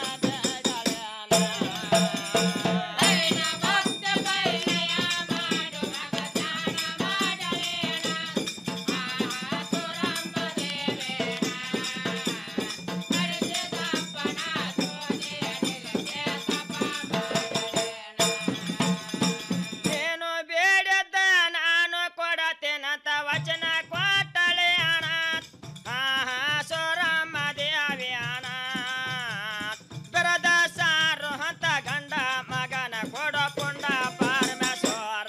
[SPEAKER 3] ನೀನು ಬೇಡದ ನಾನು ಕೊಡತೇನಂತ ವಚನ ಕೊಟ್ಟಳೆ ಅನಾಥ್ ಹಾ ಹಾ ಸೋರಮ್ಮ ದೇವಿ ಅನಾಥ್ ಬೆರದ ಸಾರು ಹಂತ ಗಂಡ ಮಗನ ಕೊಡೋ ಪುಂಡ ಪರಮೇಶ್ವರ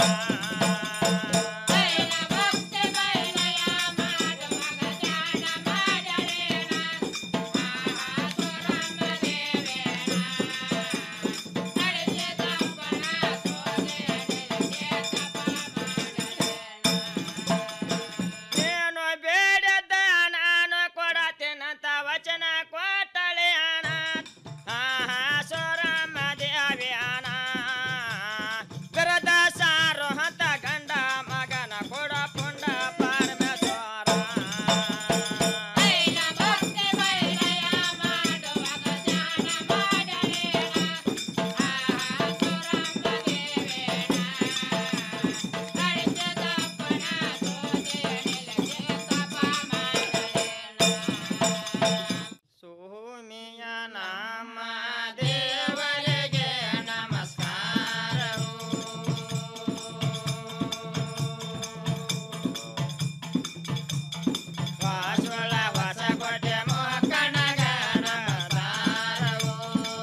[SPEAKER 3] ನೀನು ಬೇಡದ ನಾನು ಕೊಡತೇನಂತ ವಚನ ಕೊಟ್ಟಳೆ ಅನಾಥ್ ಹಾ ಹಾ ಸೋರಮ್ಮ ದೇವಿ ಅನಾಥ್ ಬೆರದ ಸಾರು ಹಂತ ಗಂಡ ಮಗನ ಕೊಡ ಪುಂಡ ಪರಮೇಶ್ವರ ಸೋಮಿಯ ನಾಮ ದೇವರಿಗೆ ನಮಸ್ಕಾರವು ವಾಸುಳ ಹೊಸಕೋಟೆ ಮೊಕ್ಕಣಗ ನಮಸ್ಕಾರವು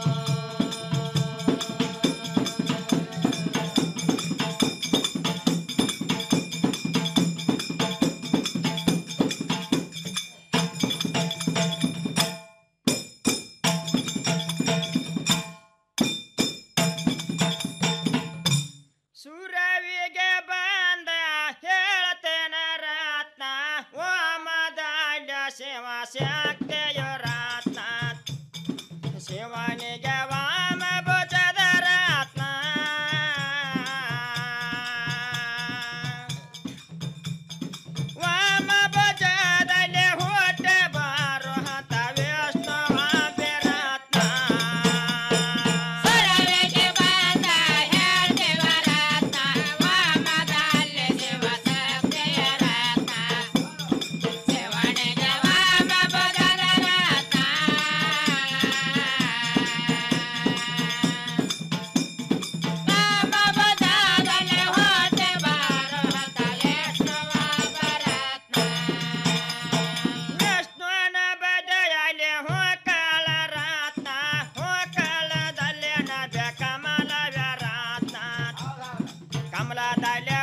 [SPEAKER 3] ಸುರವಿಗೆ ಬಂದ ಹೇಳ್ತೇನ ರತ್ನ ಓ ಮದಾಡ್ಯ ಶಿವ ಶಕ್ತಿಯು ರತ್ನ ಶಿವನಿಗೆ ವಾಮ ಭುಜದ ರತ್ನ ವಾಮ ಭುಜದಲ್ಲಿ ಹುಟ್ಟೆ ಬಾರು ಹತ ವಿಷ್ಣು ರತ್ನ ಸುರವಿಗೆ ಬಂದ ಹೇಳ್ತೇವ ರತ್ನ ವಾಮದಲ್ಲಿ ಶಿವ ಶಕ್ತಿಯ ರತ್ನ ಶಿವನಿಗೆ ವಾಮ ಭುಜದ ರತ್ನ ಕಮಲದಲ್ಲಿ